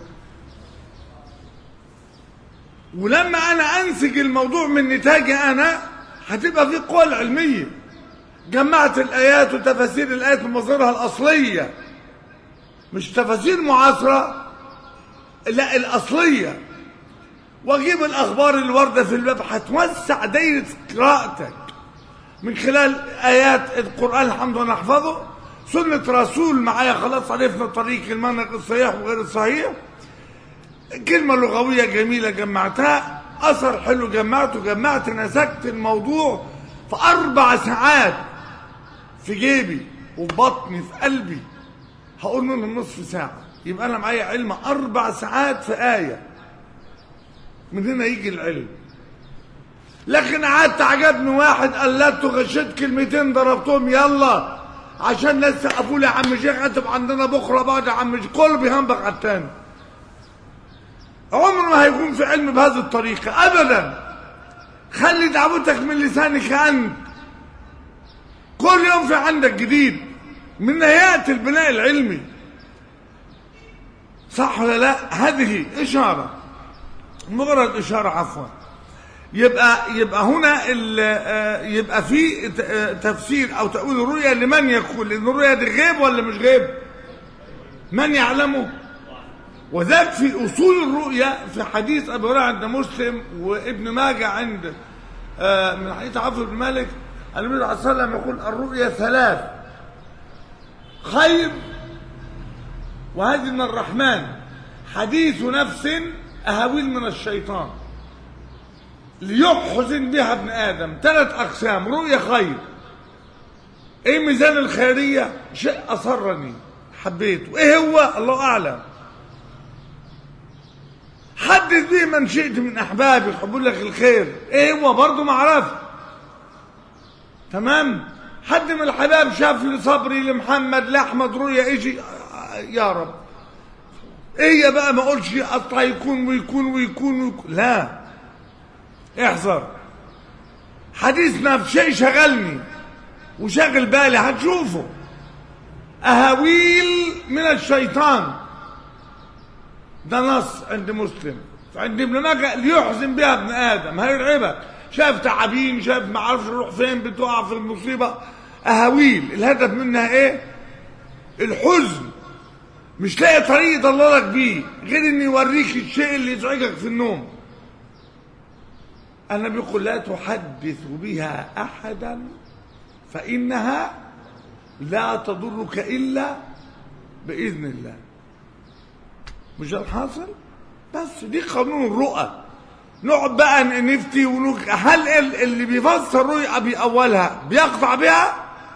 ولما انا انسج الموضوع من نتاجي انا هتبقى في قوى العلميه جمعت الايات وتفاسير الايات بمصادرها الاصليه مش تفاسير معاصره لا الاصليه واجيب الاخبار اللي وارده في الباب هتوسع دايره قراءتك من خلال ايات القران الحمد لله نحفظه سنه رسول معايا خلاص عرفنا طريق المنهج الصحيح وغير الصحيح كلمة لغوية جميلة جمعتها أثر حلو جمعته جمعت نسجت الموضوع في أربع ساعات في جيبي وفي بطني في قلبي هقول منهم نصف ساعة يبقى أنا معايا علم أربع ساعات في آية من هنا يجي العلم لكن قعدت عجبني واحد قلدته غشيت كلمتين ضربتهم يلا عشان ناس سقفوا لي يا عم شيخ هتبقى عندنا بكره بعد يا عم شيخ كله بيهنبك على التاني عمر ما هيكون في علم بهذه الطريقة أبدا خلي دعوتك من لسانك أنت كل يوم في عندك جديد من يأتي البناء العلمي صح ولا لا هذه إشارة مجرد إشارة عفوا يبقى يبقى هنا ال- آه، يبقى في ت- آه، تفسير او تاويل الرؤيا لمن يقول لان الرؤيا دي غيب ولا مش غيب من يعلمه وذاك في اصول الرؤيا في حديث ابي هريره عند مسلم وابن ماجه عند آه، من حديث عبد بن مالك النبي صلى الله عليه وسلم يقول الرؤيا ثلاث خير وهذه من الرحمن حديث نفس أهاويل من الشيطان ليحزن بها ابن آدم ثلاث أقسام رؤيا خير ايه ميزان الخيرية شيء أسرني حبيته ايه هو الله أعلم حدث به من شئت من أحبابي يحبون لك الخير ايه هو برضه ما عرفت تمام حد من الحباب شاف لي صبري لمحمد لأحمد رؤيا ايجي يا رب ايه بقى ما اقولش قطع يكون ويكون ويكون ويكون لا احذر حديث نفس شيء شغلني وشغل بالي هتشوفه أهاويل من الشيطان ده نص عند مسلم عند ابن ماجه ليحزن بها ابن آدم هيرعبك شاف تعابين شاف ما عارفش يروح فين بتقع في المصيبة أهاويل الهدف منها ايه الحزن مش لاقي طريق يضللك بيه غير ان يوريك الشيء اللي يزعجك في النوم النبي يقول لا تحدث بها احدا فانها لا تضرك الا باذن الله مش ده الحاصل بس دي قانون الرؤى نقعد بقى نفتي ونقول هل اللي بيفسر رؤيا بأولها بيقطع بها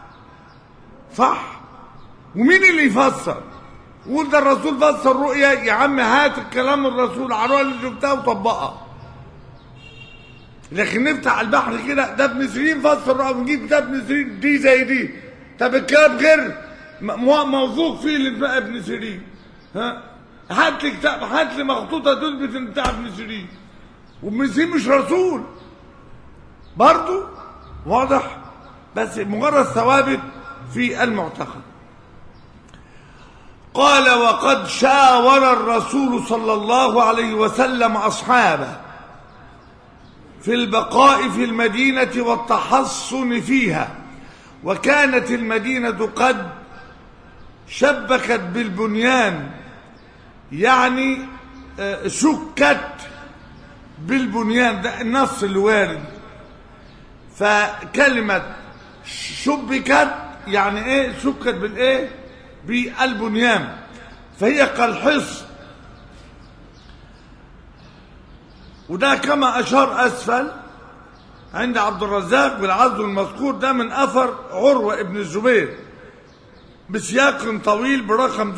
صح ومين اللي يفسر وقول ده الرسول فسر رؤيا يا عم هات الكلام الرسول على الرؤيا اللي شفتها وطبقها لكن نفتح على البحر كده ده ابن سيرين فسر رؤيا ونجيب ده ابن سيرين دي زي دي طب الكلام غير موثوق فيه اللي بقى ابن سيرين ها هات لي كتاب هات لي مخطوطه تثبت ان بتاع ابن سيرين وابن سيرين مش رسول برضه واضح بس مجرد ثوابت في المعتقد قال وقد شاور الرسول صلى الله عليه وسلم أصحابه في البقاء في المدينة والتحصن فيها وكانت المدينة قد شبكت بالبنيان يعني شكت بالبنيان ده النص الوارد فكلمة شبكت يعني ايه شكت بالايه بالبنيان فهي كالحصن وده كما أشار أسفل عند عبد الرزاق بالعزو المذكور ده من أثر عروة ابن الزبير بسياق طويل برقم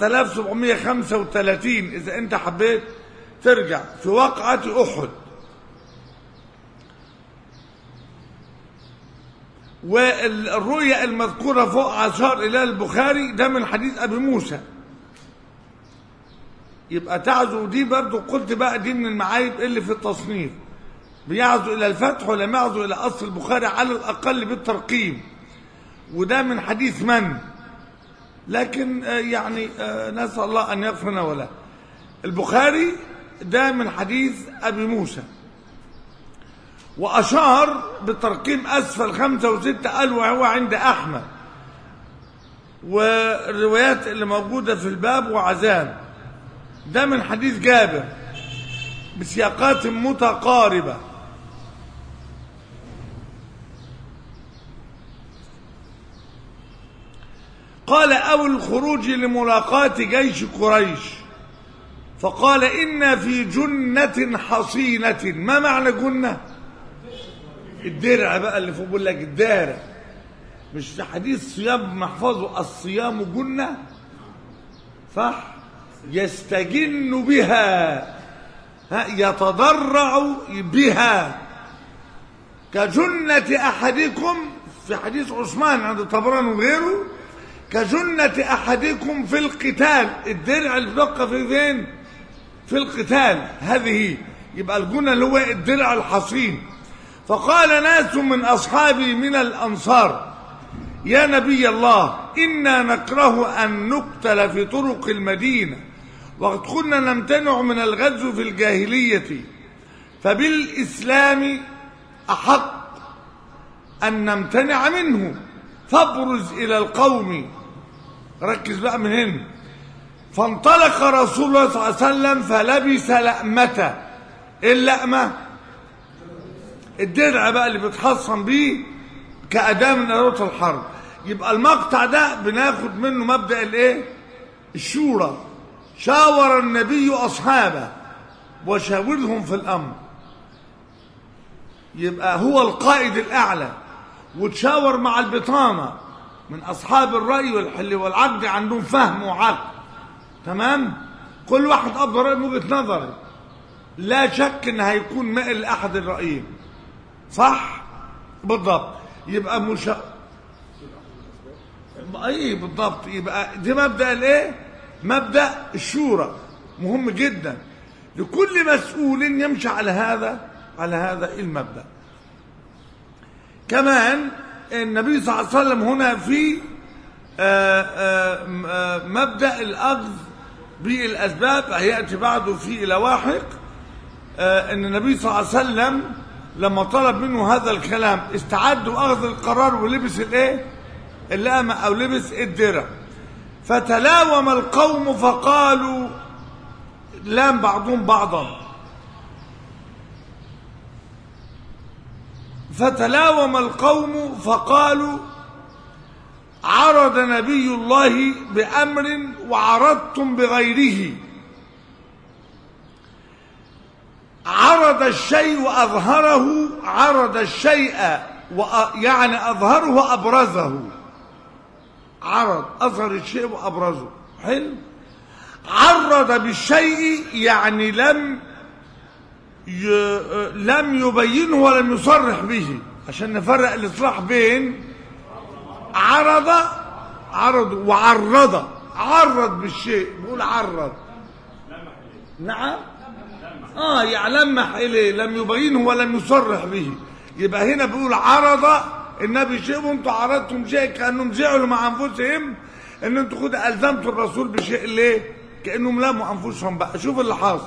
9735 إذا أنت حبيت ترجع في وقعة أحد والرؤيا المذكورة فوق أشار إلى البخاري ده من حديث أبي موسى يبقى تعزو دي برضو قلت بقى دي من المعايب اللي في التصنيف بيعزو إلى الفتح ولم يعزو إلى أصل البخاري على الأقل بالترقيم وده من حديث من لكن يعني نسأل الله أن يغفرنا ولا البخاري ده من حديث أبي موسى وأشار بالترقيم أسفل خمسة وستة قال وهو عند أحمد والروايات اللي موجودة في الباب وعزام ده من حديث جابر بسياقات متقاربة قال أو الخروج لملاقاة جيش قريش فقال إنا في جنة حصينة ما معنى جنة الدرع بقى اللي فوق بيقول لك الدارع مش في حديث صيام محفظه الصيام جنة صح يستجن بها ها يتضرع بها كجنة أحدكم في حديث عثمان عند الطبراني وغيره كجنة أحدكم في القتال الدرع اللي بيبقى في فين في القتال هذه يبقى الجنة اللي هو الدرع الحصين فقال ناس من أصحابي من الأنصار يا نبي الله إنا نكره أن نقتل في طرق المدينة وقد كنا نمتنع من الغزو في الجاهلية فبالإسلام أحق أن نمتنع منه فابرز إلى القوم ركز بقى من هنا فانطلق رسول الله صلى الله عليه وسلم فلبس لأمته ايه اللأمة الدرع بقى اللي بيتحصن بيه كأداة من أدوات الحرب يبقى المقطع ده بناخد منه مبدأ الايه الشورى شاور النبي أصحابه وشاورهم في الأمر يبقى هو القائد الأعلى وتشاور مع البطانة من أصحاب الرأي والحل والعقد عندهم فهم وعقل تمام كل واحد أفضل رأي من وجهة نظري لا شك ان هيكون مائل لاحد الرايين صح بالضبط يبقى مش اي بالضبط يبقى دي مبدا الايه مبدا الشورى مهم جدا لكل مسؤول يمشي على هذا على هذا المبدا كمان النبي صلى الله عليه وسلم هنا في آآ آآ مبدا الاخذ بالاسباب هياتي بعده في الى واحق ان النبي صلى الله عليه وسلم لما طلب منه هذا الكلام استعد واخذ القرار ولبس الايه اللامة او لبس الدرع فتلاوم القوم فقالوا لام بعضهم بعضا فتلاوم القوم فقالوا عرض نبي الله بأمر وعرضتم بغيره عرض الشيء وأظهره عرض الشيء يعني أظهره وأبرزه عرض أظهر الشيء وأبرزه حلو عرض بالشيء يعني لم ي... لم يبينه ولم يصرح به عشان نفرق الإصلاح بين عرض عرض وعرض عرض بالشيء بقول عرض نعم اه يعني لمح اليه لم يبينه ولم يصرح به يبقى هنا بيقول عرض النبي شيء وانتم عرضتم شيء كانهم زعلوا مع انفسهم ان انتم كده الزمتوا الرسول بشيء ليه كانهم لاموا انفسهم بقى شوف اللي حاصل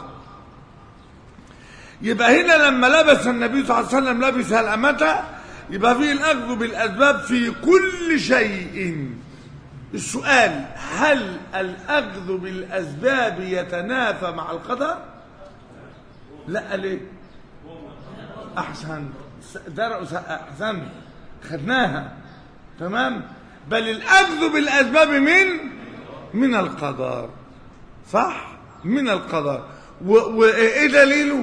يبقى هنا لما لبس النبي صلى الله عليه وسلم لبس الأمة يبقى فيه الأخذ بالأسباب في كل شيء السؤال هل الأخذ بالأسباب يتنافى مع القدر لا ليه أحسن درس أحسن خدناها تمام بل الأخذ بالأسباب من من القدر صح من القدر وإيه دليله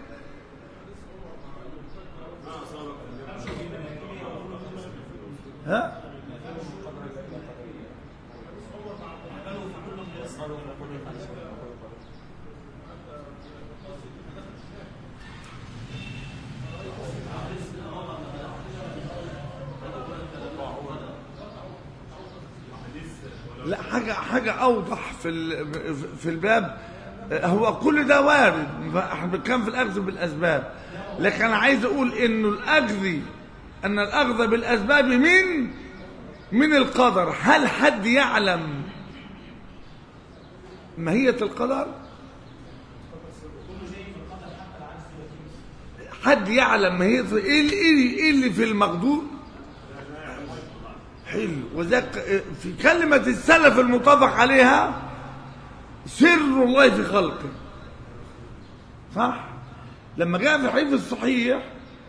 ها لا حاجة حاجة أوضح في ال- في الباب هو كل ده وارد احنا بنتكلم في الأخذ بالأسباب لكن أنا عايز أقول إنه الأخذ أن الأخذ بالأسباب من من القدر هل حد يعلم ماهية القدر حد يعلم ماهية ايه اللي, إيه اللي في المقدور حلو وذاك في كلمة السلف المتفق عليها سر الله في خلقه صح لما جاء في الحديث الصحيح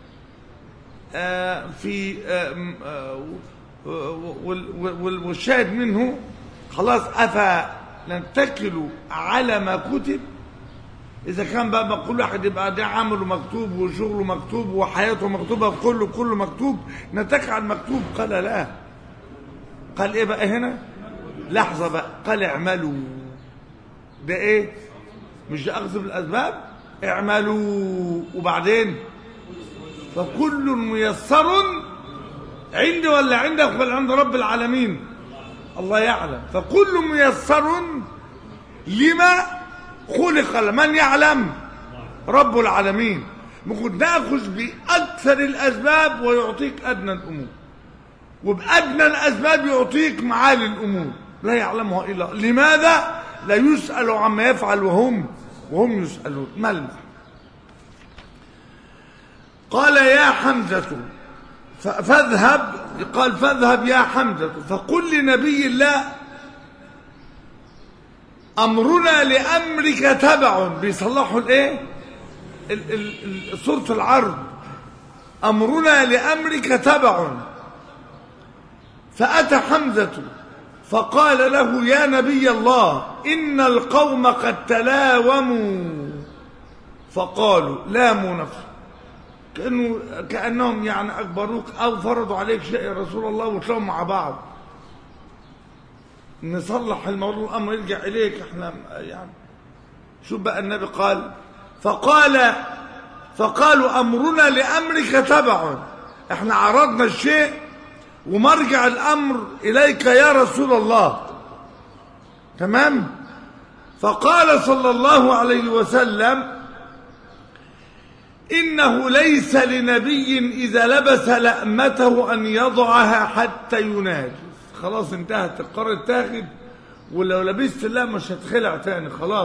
آه في آه آه وال- وال- والشاهد منه خلاص أفا نتكل على ما كتب إذا كان بقى ما كل واحد يبقى ده عمله مكتوب وشغله مكتوب وحياته مكتوبة كله كله مكتوب نتكل على المكتوب قال لا قال إيه بقى هنا لحظة بقى قال اعملوا ده إيه مش ده أخذ بالأسباب اعملوا وبعدين فكل ميسر عندي ولا عندك ولا عند رب العالمين الله يعلم فكل ميسر لما خلق له. من يعلم رب العالمين ممكن تاخذ باكثر الاسباب ويعطيك ادنى الامور وبادنى الاسباب يعطيك معالي الامور لا يعلمها الا الله. لماذا لا يسال عما يفعل وهم وهم يسالون ملمح قال يا حمزه ف- فاذهب قال فاذهب يا حمزة فقل لنبي الله أمرنا لأمرك تبع بيصلحوا الإيه ال- ال- ال- صورة العرض أمرنا لأمرك تبع فأتى حمزة فقال له يا نبي الله إن القوم قد تلاوموا فقالوا لاموا نفسه كأنه كأنهم يعني أكبروك أو فرضوا عليك شيء يا رسول الله وتلاقوا مع بعض نصلح الموضوع الأمر يرجع إليك احنا يعني شوف بقى النبي قال فقال فقالوا أمرنا لأمرك تبع احنا عرضنا الشيء ومرجع الأمر إليك يا رسول الله تمام فقال صلى الله عليه وسلم إنه ليس لنبي إذا لبس لأمته أن يضعها حتى يناجز خلاص انتهت القرار اتاخد ولو لبست لا مش هتخلع تاني خلاص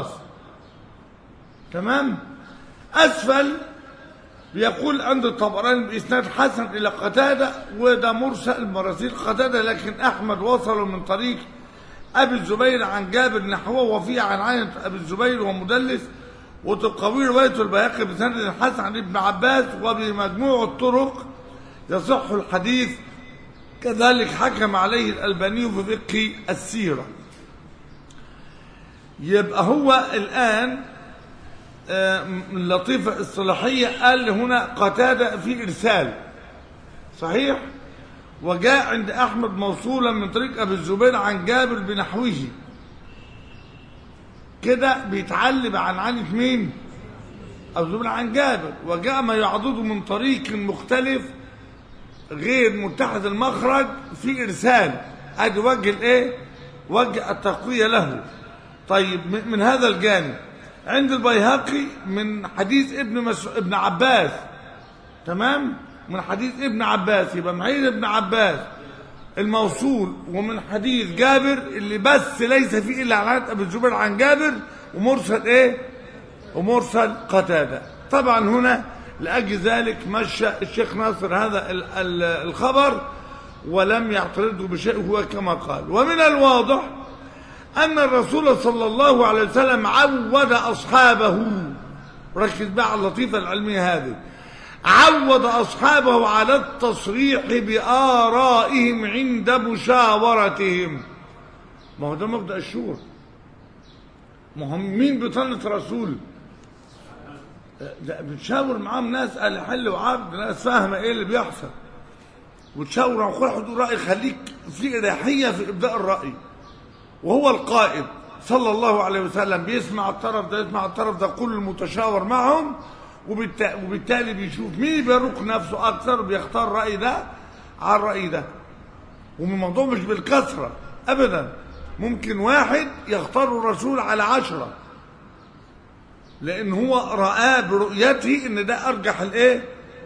تمام أسفل بيقول عند الطبراني بإسناد حسن إلى قتادة وده مرسل مراسيل قتادة لكن أحمد وصله من طريق أبي الزبير عن جابر نحوه وفيه عن عين أبي الزبير ومدلس وتقوي رواية البياقي بسند حسن عن ابن عباس وبمجموع الطرق يصح الحديث كذلك حكم عليه الألباني في فقه السيرة يبقى هو الآن اللطيفة الصلاحية قال هنا قتادة في إرسال صحيح وجاء عند أحمد موصولا من طريق أبي الزبير عن جابر بنحوه كده بيتعلم عن عنة مين أبو الزبير عن جابر وجاء ما يعضده من طريق مختلف غير متحد المخرج في إرسال ادي وجه الايه وجه التقوية له طيب من هذا الجانب عند البيهقي من حديث ابن مس... ابن عباس تمام من حديث ابن عباس يبقى معين ابن عباس الموصول ومن حديث جابر اللي بس ليس فيه الا عن ابي الزبير عن جابر ومرسل ايه ومرسل قتاده طبعا هنا لاجل ذلك مشى الشيخ ناصر هذا ال... ال... الخبر ولم يعترضه بشيء هو كما قال ومن الواضح أن الرسول صلى الله عليه وسلم عود أصحابه ركز بقى على اللطيفة العلمية هذه عود أصحابه على التصريح بآرائهم عند مشاورتهم ما هو ده مبدأ الشورى ما هم مين بطنة رسول ده بتشاور معاهم ناس قال حل وعقد ناس فاهمة ايه اللي بيحصل وتشاور عن كل حدود رأي خليك في إريحية في إبداء الرأي وهو القائد صلى الله عليه وسلم بيسمع الطرف ده يسمع الطرف ده كل المتشاور معهم وبالتالي بيشوف مين بيروق نفسه اكثر بيختار الراي ده على الراي ده والموضوع مش بالكثره ابدا ممكن واحد يختار الرسول على عشرة لان هو رآه برؤيته ان ده ارجح الايه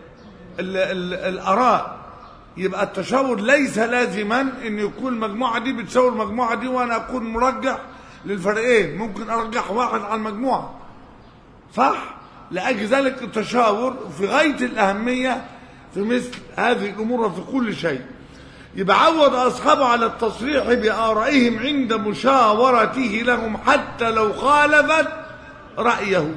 الاراء يبقى التشاور ليس لازما ان يكون المجموعه دي بتشاور المجموعه دي وانا اكون مرجح للفريقين ممكن ارجح واحد عن مجموعه صح لاجل ذلك التشاور في غايه الاهميه في مثل هذه الامور وفي كل شيء يبقى عود اصحابه على التصريح بارائهم عند مشاورته لهم حتى لو خالفت رايه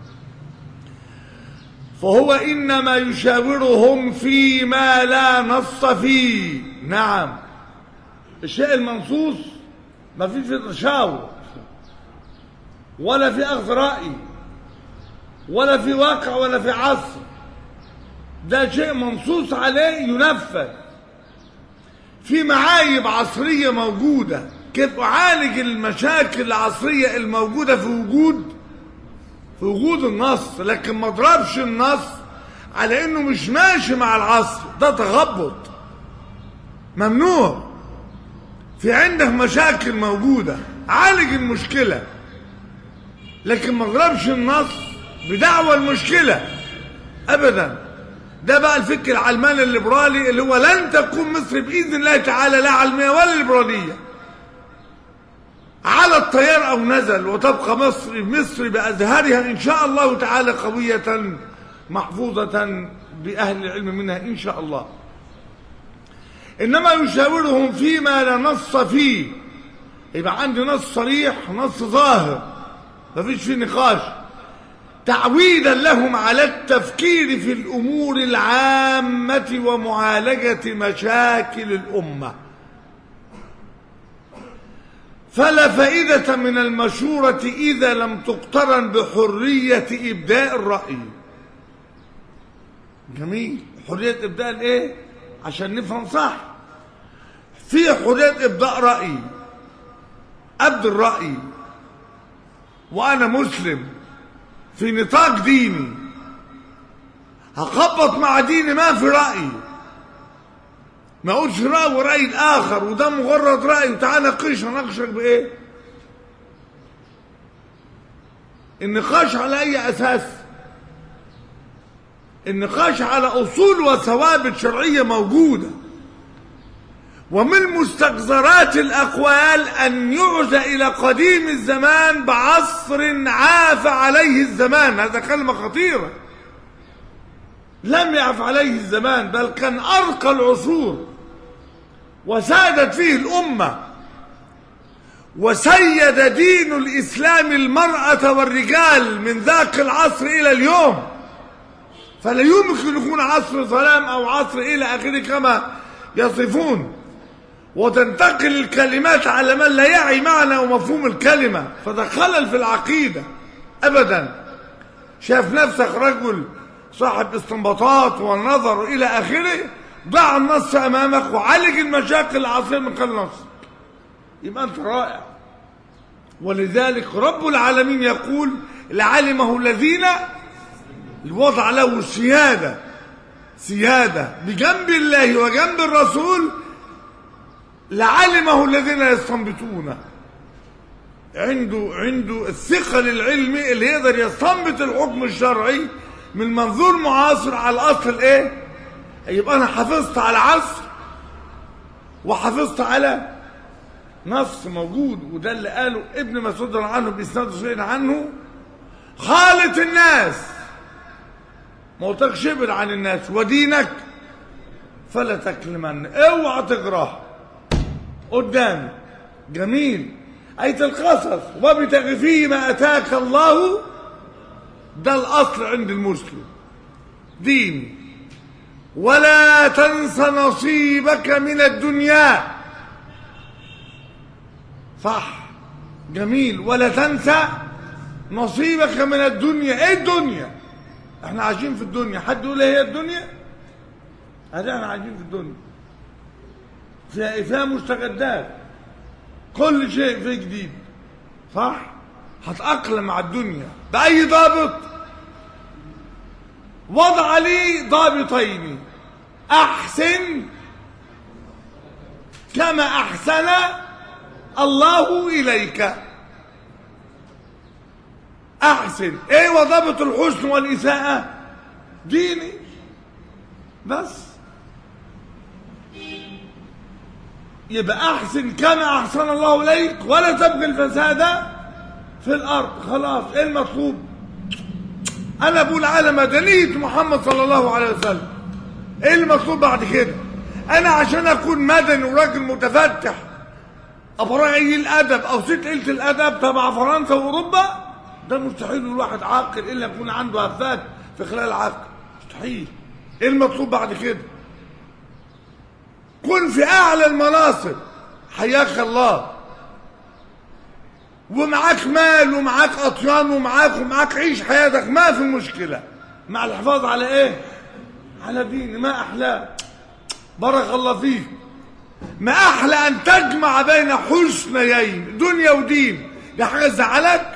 فهو إنما يشاورهم فيما لا نص فيه نعم الشيء المنصوص ما فيش في تشاور ولا في أخذ رأي ولا في واقع ولا في عصر ده شيء منصوص عليه ينفذ في معايب عصرية موجودة كيف أعالج المشاكل العصرية الموجودة في وجود في وجود النص لكن ما اضربش النص على انه مش ماشي مع العصر ده تخبط ممنوع في عندك مشاكل موجودة عالج المشكلة لكن ما اضربش النص بدعوى المشكلة ابدا ده بقى الفكر العلماني الليبرالي اللي هو لن تكون مصر باذن الله تعالى لا علميه ولا ليبراليه على الطيار أو نزل وتبقى مصر مصر بأزهارها إن شاء الله تعالى قوية محفوظة بأهل العلم منها إن شاء الله إنما يشاورهم فيما لا نص فيه يبقى عندي نص صريح نص ظاهر مفيش فيه نقاش تعويدا لهم على التفكير في الأمور العامة ومعالجة مشاكل الأمة فلا فائدة من المشورة إذا لم تقترن بحرية إبداء الرأي جميل حرية إبداء الإيه عشان نفهم صح في حرية إبداء رأي أبدي الرأي وأنا مسلم في نطاق ديني هخبط مع ديني ما في رأي ما اقولش رأي ورأي الآخر وده مجرد رأي وتعالى ناقش هناقشك بإيه؟ النقاش على أي أساس؟ النقاش على أصول وثوابت شرعية موجودة ومن مستقذرات الأقوال أن يعزى إلى قديم الزمان بعصر عاف عليه الزمان هذا كلمة خطيرة لم يعف عليه الزمان بل كان أرقى العصور وسادت فيه الأمة وسيد دين الإسلام المرأة والرجال من ذاك العصر إلى اليوم فلا يمكن يكون عصر ظلام أو عصر إلى آخره كما يصفون وتنتقل الكلمات على من لا يعي معنى ومفهوم الكلمة فده خلل في العقيدة أبدا شاف نفسك رجل صاحب استنباطات والنظر إلى آخره ضع النص أمامك وعالج المشاكل العصرية من خلال النص يبقى أنت رائع ولذلك رب العالمين يقول لعلمه الذين وضع له السيادة سيادة بجنب الله وجنب الرسول لعلمه الذين يستنبطونه عنده عنده الثقل العلمي اللي يقدر يستنبط الحكم الشرعي من منظور معاصر على الاصل ايه يبقى انا حافظت على عصر وحافظت على نص موجود وده اللي قاله ابن مسعود عنه باسناد صحيح عنه خالط الناس ما قلتلكش ابعد عن الناس ودينك فلا تكلمن اوعى تكره قدامي جميل آية القصص وابتغ فيه ما أتاك الله ده الأصل عند المسلم دين ولا تنس نصيبك من الدنيا صح جميل ولا تنسى نصيبك من الدنيا ايه الدنيا احنا عايشين في الدنيا حد يقول ايه هي الدنيا هذا احنا عايشين في الدنيا فيها فيها مستجدات كل شيء فيه جديد صح هتأقلم مع الدنيا بأي ضابط وضع لي ضابطين أحسن كما أحسن الله إليك أحسن إيه وضابط الحسن والإساءة ديني بس يبقى أحسن كما أحسن الله إليك ولا تبغي الفساد في الأرض خلاص إيه المطلوب أنا بقول على مدنية محمد صلى الله عليه وسلم إيه المطلوب بعد كده أنا عشان أكون مدني وراجل متفتح أبراعي الأدب أو ست قلة الأدب تبع فرنسا وأوروبا ده مستحيل الواحد عاقل إلا يكون عنده هفات في خلال العقل مستحيل إيه المطلوب بعد كده كن في اعلى المناصب حياك الله ومعاك مال ومعاك اطيان ومعاك ومعاك عيش حياتك ما في مشكله مع الحفاظ على ايه على دين ما احلاه بارك الله فيك ما احلى ان تجمع بين حسنيين دنيا ودين دي حاجه زعلك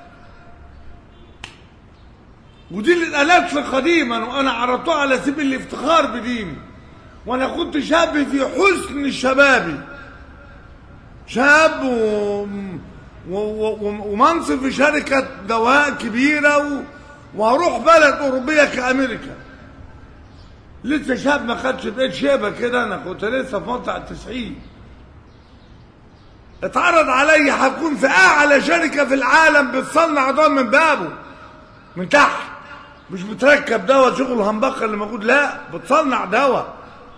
ودي اللي اتقالت لي قديما وانا عرضتها على سبيل الافتخار بديني وانا كنت شاب في حسن شبابي شاب و... و... و... ومنصب في شركة دواء كبيرة و... وهروح بلد أوروبية كأمريكا لسه شاب ما خدش بقيت شيبة كده أنا كنت لسه في منطقة التسعين اتعرض علي هكون في أعلى شركة في العالم بتصنع دواء من بابه من تحت مش بتركب دواء شغل همبقة اللي موجود لا بتصنع دواء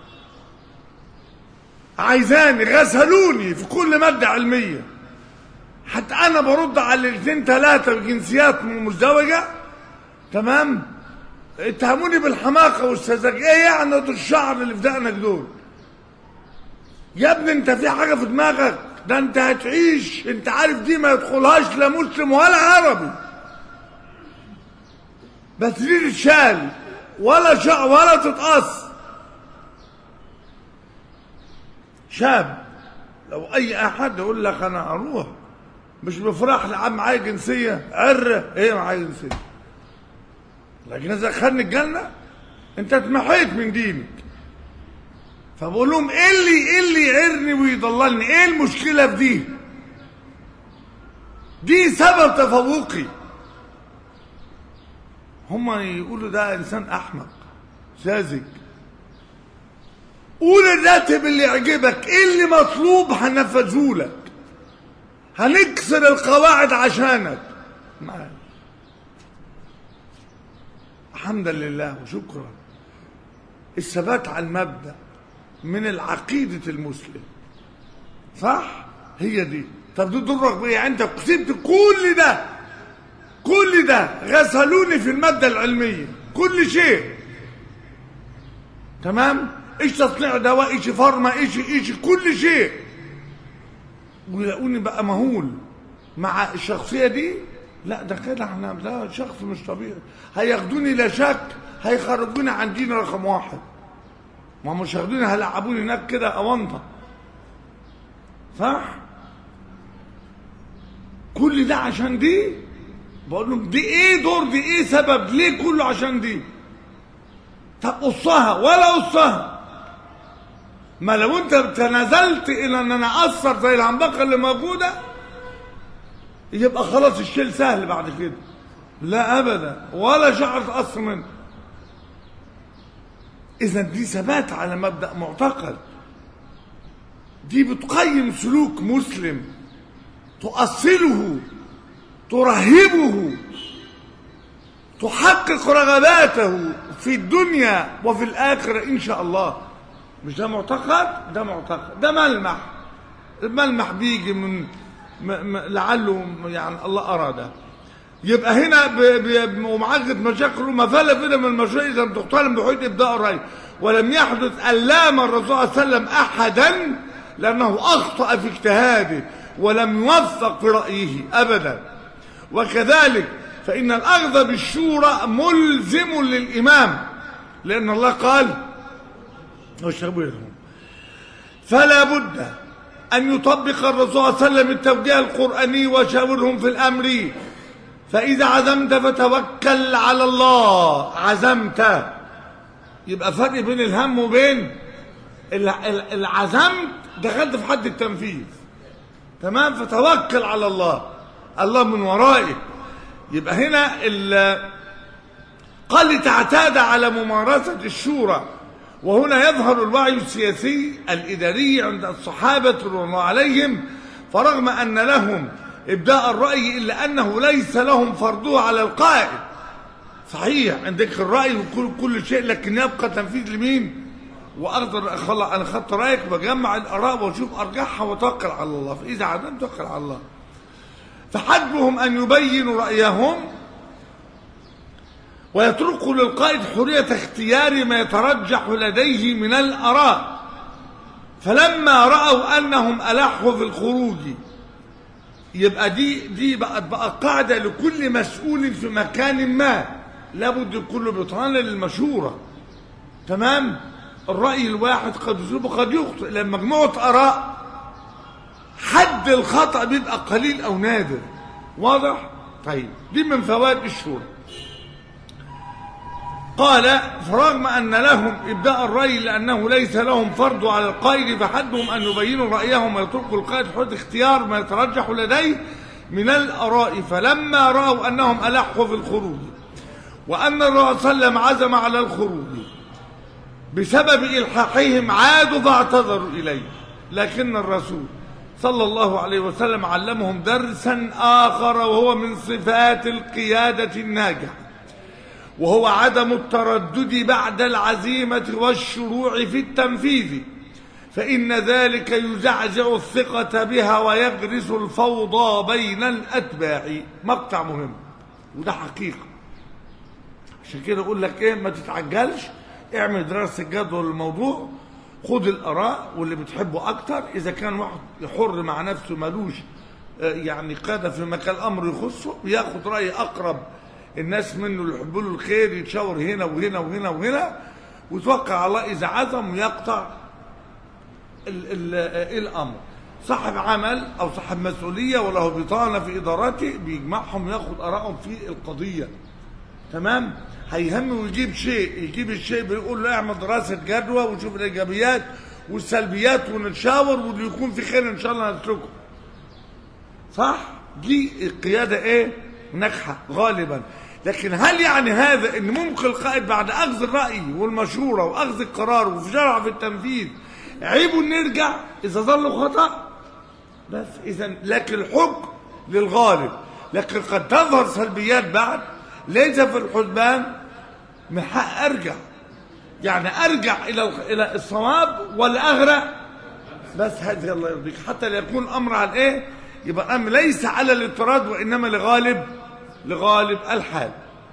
عايزاني غسلوني في كل مادة علمية حتى أنا برد على الاثنين ثلاثة بجنسيات مزدوجة تمام اتهموني بالحماقة والسذاجة ايه يعني دول الشعر اللي في دقنك دول يا ابني انت في حاجة في دماغك ده انت هتعيش انت عارف دي ما يدخلهاش لا مسلم ولا عربي بس دي تتشال ولا شع ولا تتقص شاب لو اي احد يقول لك انا هروح مش بفرح لعب معايا جنسيه عره ايه معايا جنسيه لكن اذا خدني الجنه انت اتمحيت من دينك فبقول لهم ايه اللي ايه اللي يعرني ويضللني ايه المشكله في دي دي سبب تفوقي هما يقولوا ده انسان احمق ساذج قول الراتب اللي يعجبك ايه اللي مطلوب هنفذه لك هنكسر القواعد عشانك معاك حمدا لله وشكرا الثبات على المبدأ من العقيدة المسلم صح هي دي طب دي ضرك بايه انت كسبت كل ده كل ده غسلوني في المادة العلمية كل شيء تمام ايش تصنيع دواء ايش فارما ايش ايش كل شيء ويلاقوني بقى مهول مع الشخصية دي لا ده كده احنا ده شخص مش طبيعي هياخدوني لا شك هيخرجوني عن دين رقم واحد ما مش هياخدوني هيلعبوني هناك كده اونطه صح كل ده عشان دي بقول لهم دي ايه دور دي ايه سبب ليه كله عشان دي طب قصها ولا قصها ما لو انت تنازلت الى ان انا اثر زي العنبقه اللي موجوده يبقى خلاص الشيل سهل بعد كده لا ابدا ولا شعر تاثر منه اذا دي ثبات على مبدا معتقد دي بتقيم سلوك مسلم تؤصله ترهبه تحقق رغباته في الدنيا وفي الآخرة إن شاء الله مش ده معتقد ده معتقد ده ملمح الملمح بيجي من م م لعله يعني الله أراده يبقى هنا بمعالجة مشاكله ما فلا فينا من المشاكل إذا تقترن بحيث إبداء الرأي ولم يحدث ألام الرسول صلى الله عليه وسلم أحدا لأنه أخطأ في اجتهاده ولم يوفق في رأيه أبدا وكذلك فإن الأخذ بالشورى ملزم للإمام لأن الله قال فلا بد أن يطبق الرسول صلى الله عليه وسلم التوجيه القرآني وشاورهم في الأمر فإذا عزمت فتوكل على الله عزمت يبقى فرق بين الهم وبين العزمت دخلت في حد التنفيذ تمام فتوكل على الله الله من ورائك يبقى هنا قال تعتاد على ممارسة الشورى وهنا يظهر الوعي السياسي الإداري عند الصحابة رضي الله عليهم فرغم أن لهم إبداء الرأي إلا أنه ليس لهم فرضه على القائد صحيح عندك الرأي وكل كل شيء لكن يبقى تنفيذ لمين وأقدر أخلع أنا خدت رأيك بجمع الآراء وأشوف أرجحها وأتوكل على الله فإذا عدمت توكل على الله فحجبهم أن يبينوا رأيهم ويتركوا للقائد حرية اختيار ما يترجح لديه من الآراء فلما رأوا أنهم ألحوا في الخروج يبقى دي دي بقت بقى قاعدة لكل مسؤول في مكان ما لابد كله بيطعن للمشورة تمام الرأي الواحد قد يصيب وقد يخطئ لما مجموعة آراء حد الخطأ بيبقى قليل أو نادر واضح؟ طيب دي من فوائد الشورى قال فرغم أن لهم إبداء الرأي لأنه ليس لهم فرض على القائد فحدهم أن يبينوا رأيهم ويتركوا القائد حرية اختيار ما يترجح لديه من الآراء فلما رأوا أنهم ألحوا في الخروج وأن الرسول صلى الله عليه وسلم عزم على الخروج بسبب إلحاحهم عادوا فاعتذروا إليه لكن الرسول صلى الله عليه وسلم علمهم درسا آخر وهو من صفات القيادة الناجحة وهو عدم التردد بعد العزيمة والشروع في التنفيذ فإن ذلك يزعزع الثقة بها ويغرس الفوضى بين الأتباع مقطع مهم وده حقيقة عشان كده أقول لك إيه ما تتعجلش اعمل دراسة جدوى للموضوع خد الآراء واللي بتحبه أكتر إذا كان واحد حر مع نفسه ملوش آه، يعني قادة في مكان الأمر يخصه بياخد رأي أقرب الناس منه اللي يحبوا له الخير يتشاور هنا وهنا وهنا وهنا ويتوقع على الله إذا عزم ويقطع ال ال آه، الأمر صاحب عمل أو صاحب مسؤولية وله بطانة في إدارته بيجمعهم وياخد آرائهم في القضية تمام هيهم ويجيب شيء يجيب الشيء بيقول له اعمل دراسة جدوى وشوف الإيجابيات والسلبيات ونتشاور واللي يكون في خير إن شاء الله نسلكه صح دي القيادة ايه ناجحة غالبا لكن هل يعني هذا ان ممكن القائد بعد اخذ الرأي والمشورة واخذ القرار وفي شرع في التنفيذ عيب نرجع اذا ظل خطأ بس اذا لكن الحكم للغالب لكن قد تظهر سلبيات بعد ليس في الحسبان من حق ارجع يعني ارجع الى الى الصواب ولا اغرق بس هذه الله يرضيك حتى لا يكون امر على ايه يبقى الامر ليس على الاضطراد وانما لغالب لغالب الحال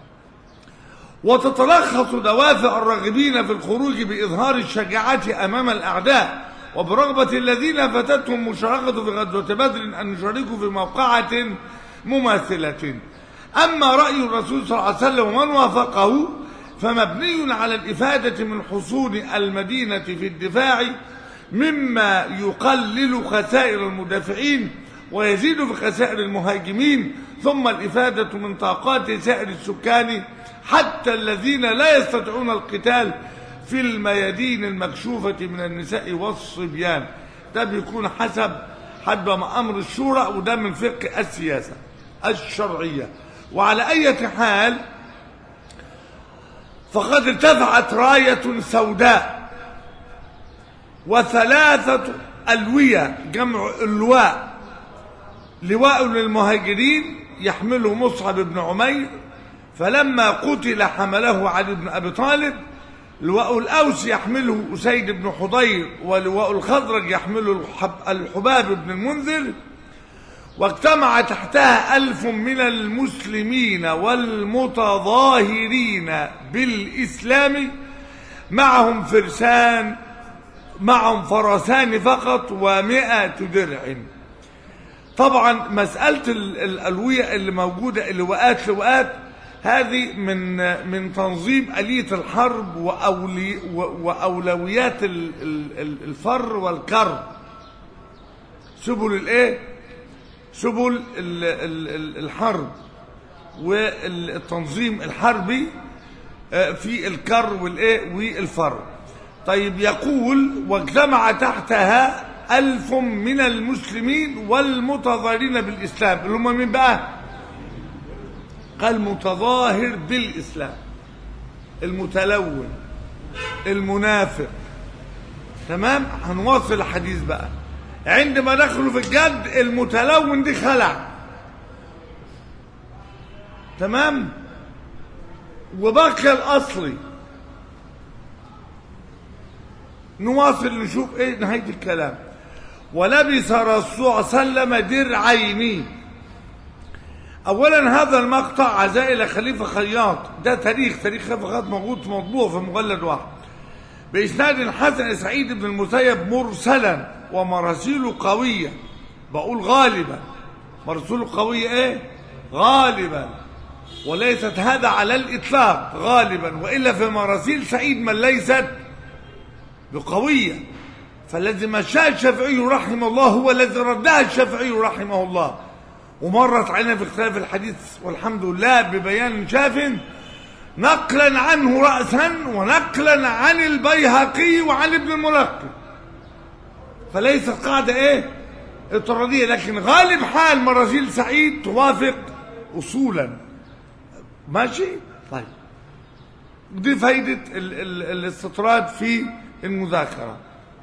وتتلخص دوافع الراغبين في الخروج باظهار الشجاعه امام الاعداء وبرغبه الذين فاتتهم مشاركه في غزوه بدر ان يشاركوا في موقعه مماثله اما راي الرسول صلى الله عليه وسلم ومن وافقه فمبني على الافاده من حصول المدينه في الدفاع مما يقلل خسائر المدافعين ويزيد في خسائر المهاجمين ثم الإفادة من طاقات سائر السكان حتى الذين لا يستطيعون القتال في الميادين المكشوفة من النساء والصبيان ده بيكون حسب حسب ما أمر الشورى وده من فقه السياسة الشرعية وعلى أي حال فقد ارتفعت راية سوداء وثلاثة ألوية جمع اللواء لواء للمهاجرين يحمله مصعب بن عمير فلما قتل حمله علي بن أبي طالب لواء الأوس يحمله أسيد بن حضير ولواء الخزرج يحمله الحب- الحباب بن المنذر واجتمع تحتها ألف من المسلمين والمتظاهرين بالإسلام معهم فرسان معهم فرسان فقط ومائة درع طبعا مسألة ال- الألوية اللي موجودة اللواءات لواءات هذه من من تنظيم آلية الحرب وأولي و- وأولويات ال- ال- ال- الفر والكر سبل الايه سبل ال- ال- ال- الحرب والتنظيم الحربي آه، في الكر والايه والفر طيب يقول واجتمع تحتها ألف من المسلمين والمتظاهرين بالإسلام اللي هم مين بقى قال متظاهر بالإسلام المتلون المنافق تمام هنواصل الحديث بقى عندما دخلوا في الجد المتلون دي خلع تمام وبقي الأصلي نواصل نشوف ايه نهاية الكلام ولبس الرسول صلى الله عليه وسلم درعين اولا هذا المقطع عزاء الى خليفه خياط ده تاريخ تاريخ خليفه خياط موجود في مطبوع في مجلد واحد باسناد حسن سعيد بن المسيب مرسلا ومراسيله قويه بقول غالبا مرسوله قويه ايه غالبا وليست هذا على الاطلاق غالبا والا في مراسيل سعيد من ليست بقويه فالذي مشاه الشافعي رحمه الله هو الذي ردها الشافعي رحمه الله ومرت علينا في اختلاف الحديث والحمد لله ببيان شاف نقلا عنه رأسا ونقلا عن البيهقي وعن ابن الملقي فليست قاعدة ايه اضطرارية لكن غالب حال مراسيل سعيد توافق اصولا ماشي طيب دي فايدة ال ال الاستطراد في المذاكرة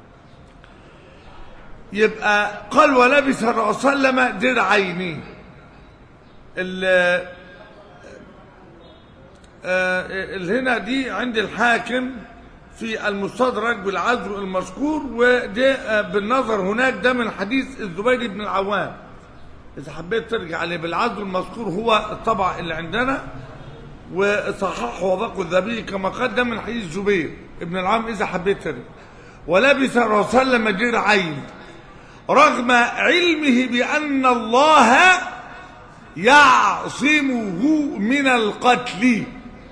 يبقى قال ولبس الرسول صلى الله عليه وسلم درعين ال- آه، ال- هنا دي عند الحاكم في المستدرك بالعذر المذكور وده آه، بالنظر هناك ده من حديث الزبير بن العوام إذا حبيت ترجع عليه بالعذر المذكور هو الطبع اللي عندنا وصححه وباقي الذهبي كما قدم من حديث زبير ابن العام إذا حبيت ترجع ولبس الرسول صلى الله عليه وسلم درعين رغم علمه بأن الله يعصمه من القتل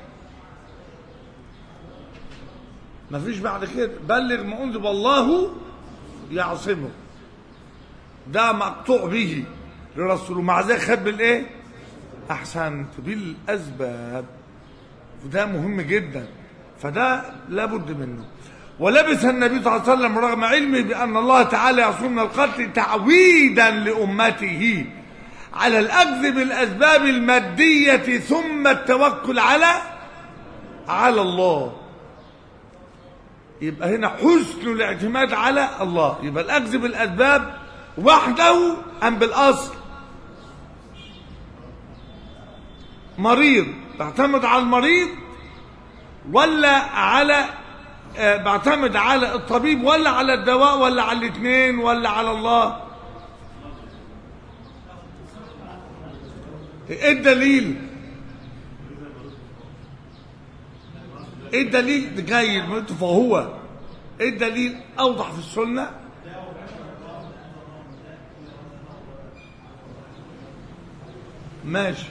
ما فيش بعد كده بلغ ما أنزل الله يعصمه ده مقطوع به لرسوله مع ذلك خد بالايه احسنت بالاسباب وده مهم جدا فده لابد منه ولبس النبي صلى الله عليه وسلم رغم علمه بان الله تعالى يعصم من القتل تعويدا لامته على الاخذ بالاسباب الماديه ثم التوكل على على الله يبقى هنا حسن الاعتماد على الله يبقى الاخذ بالاسباب وحده ام بالاصل مريض بعتمد على المريض ولا على آه، بعتمد على الطبيب ولا على الدواء ولا على الاثنين ولا على الله ايه الدليل ايه الدليل جيد فهو ايه الدليل اوضح في السنه ماشي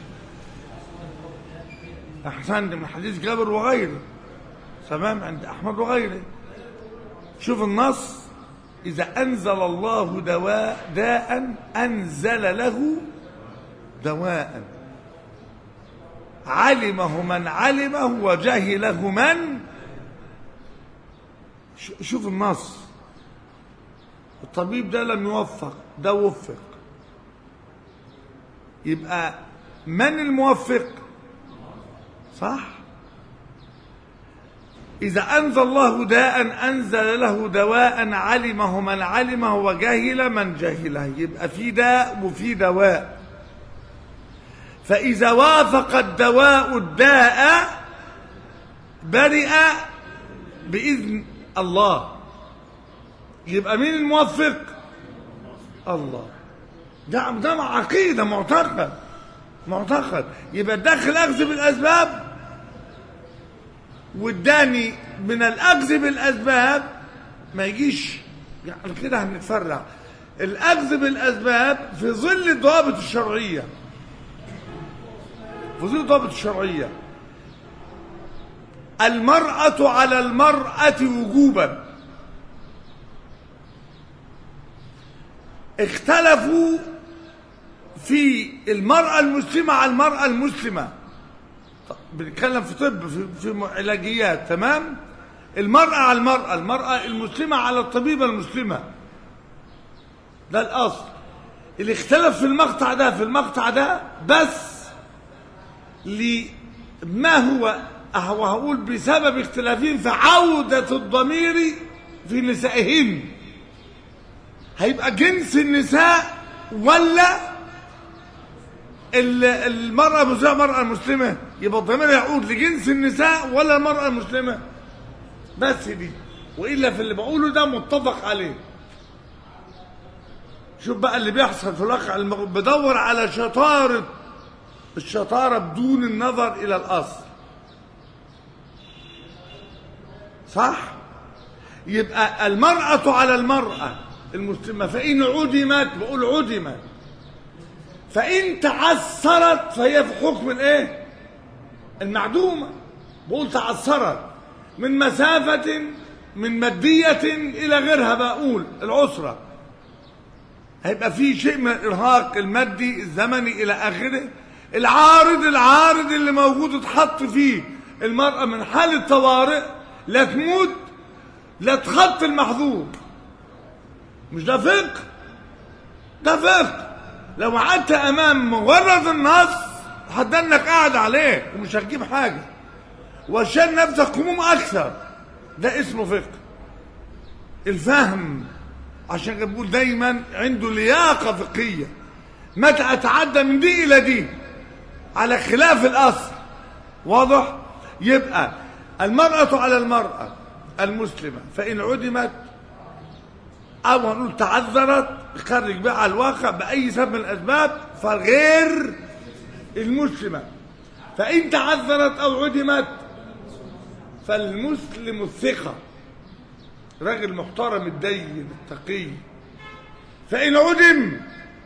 احسنت من حديث جابر وغيره تمام عند احمد وغيره شوف النص اذا انزل الله دواء داء انزل له دواء علمه من علمه وجهله من ش- شوف النص الطبيب ده لم يوفق ده وفق يبقى من الموفق صح إذا أنزل الله داء أنزل له دواء علمه من علمه وجهل من جهله يبقى في داء وفي دواء فإذا وافق الدواء الداء برئ بإذن الله يبقى مين الموفق الله ده ده عقيدة معتقد معتقد يبقى الداخل أخذ بالأسباب والداني من الأخذ بالأسباب ما يجيش يعني كده هنتفرع الأخذ بالأسباب في ظل الضوابط الشرعية في ظل الضوابط الشرعية المرأة على المرأة وجوبا اختلفوا في المرأة المسلمة على المرأة المسلمة طب بنتكلم في طب في, في علاجيات تمام المرأة على المرأة المرأة المسلمة على الطبيبة المسلمة ده الأصل اللي اختلف في المقطع ده في المقطع ده بس لما هو أهو هقول بسبب اختلافهم في عودة الضمير في نسائهن هيبقى جنس النساء ولا ال- المرأة المسلمة المرأة المسلمة يبقى الضمير يعود لجنس النساء ولا المرأة المسلمة بس دي وإلا في اللي بقوله ده متفق عليه شوف بقى اللي بيحصل في الواقع المغ- بدور على شطارة الشطارة بدون النظر إلى الأصل صح يبقى المرأة على المرأة المسلمة فإن عدمت بقول عدمت فإن تعثرت فهي في حكم الإيه؟ المعدومة بقول تعثرت من مسافة من مادية إلى غيرها بقول العسرة هيبقى في شيء من الإرهاق المادي الزمني إلى آخره العارض العارض اللي موجود اتحط فيه المرأة من حالة طوارئ لا تموت لا تخط المحظور مش ده فقه ده فقه لو قعدت امام مجرد النص هتدنك قاعد عليه ومش هتجيب حاجه وشان نفسك هموم اكثر ده اسمه فقه الفهم عشان كده بقول دايما عنده لياقه فقهيه متى اتعدى من دي الى دي على خلاف الاصل واضح يبقى المراه على المراه المسلمه فان عدمت او هنقول تعذرت خرج بقى على الواقع باي سبب من الاسباب فغير المسلمه فان تعذرت او عدمت فالمسلم الثقه راجل محترم الدين التقي فإن عدم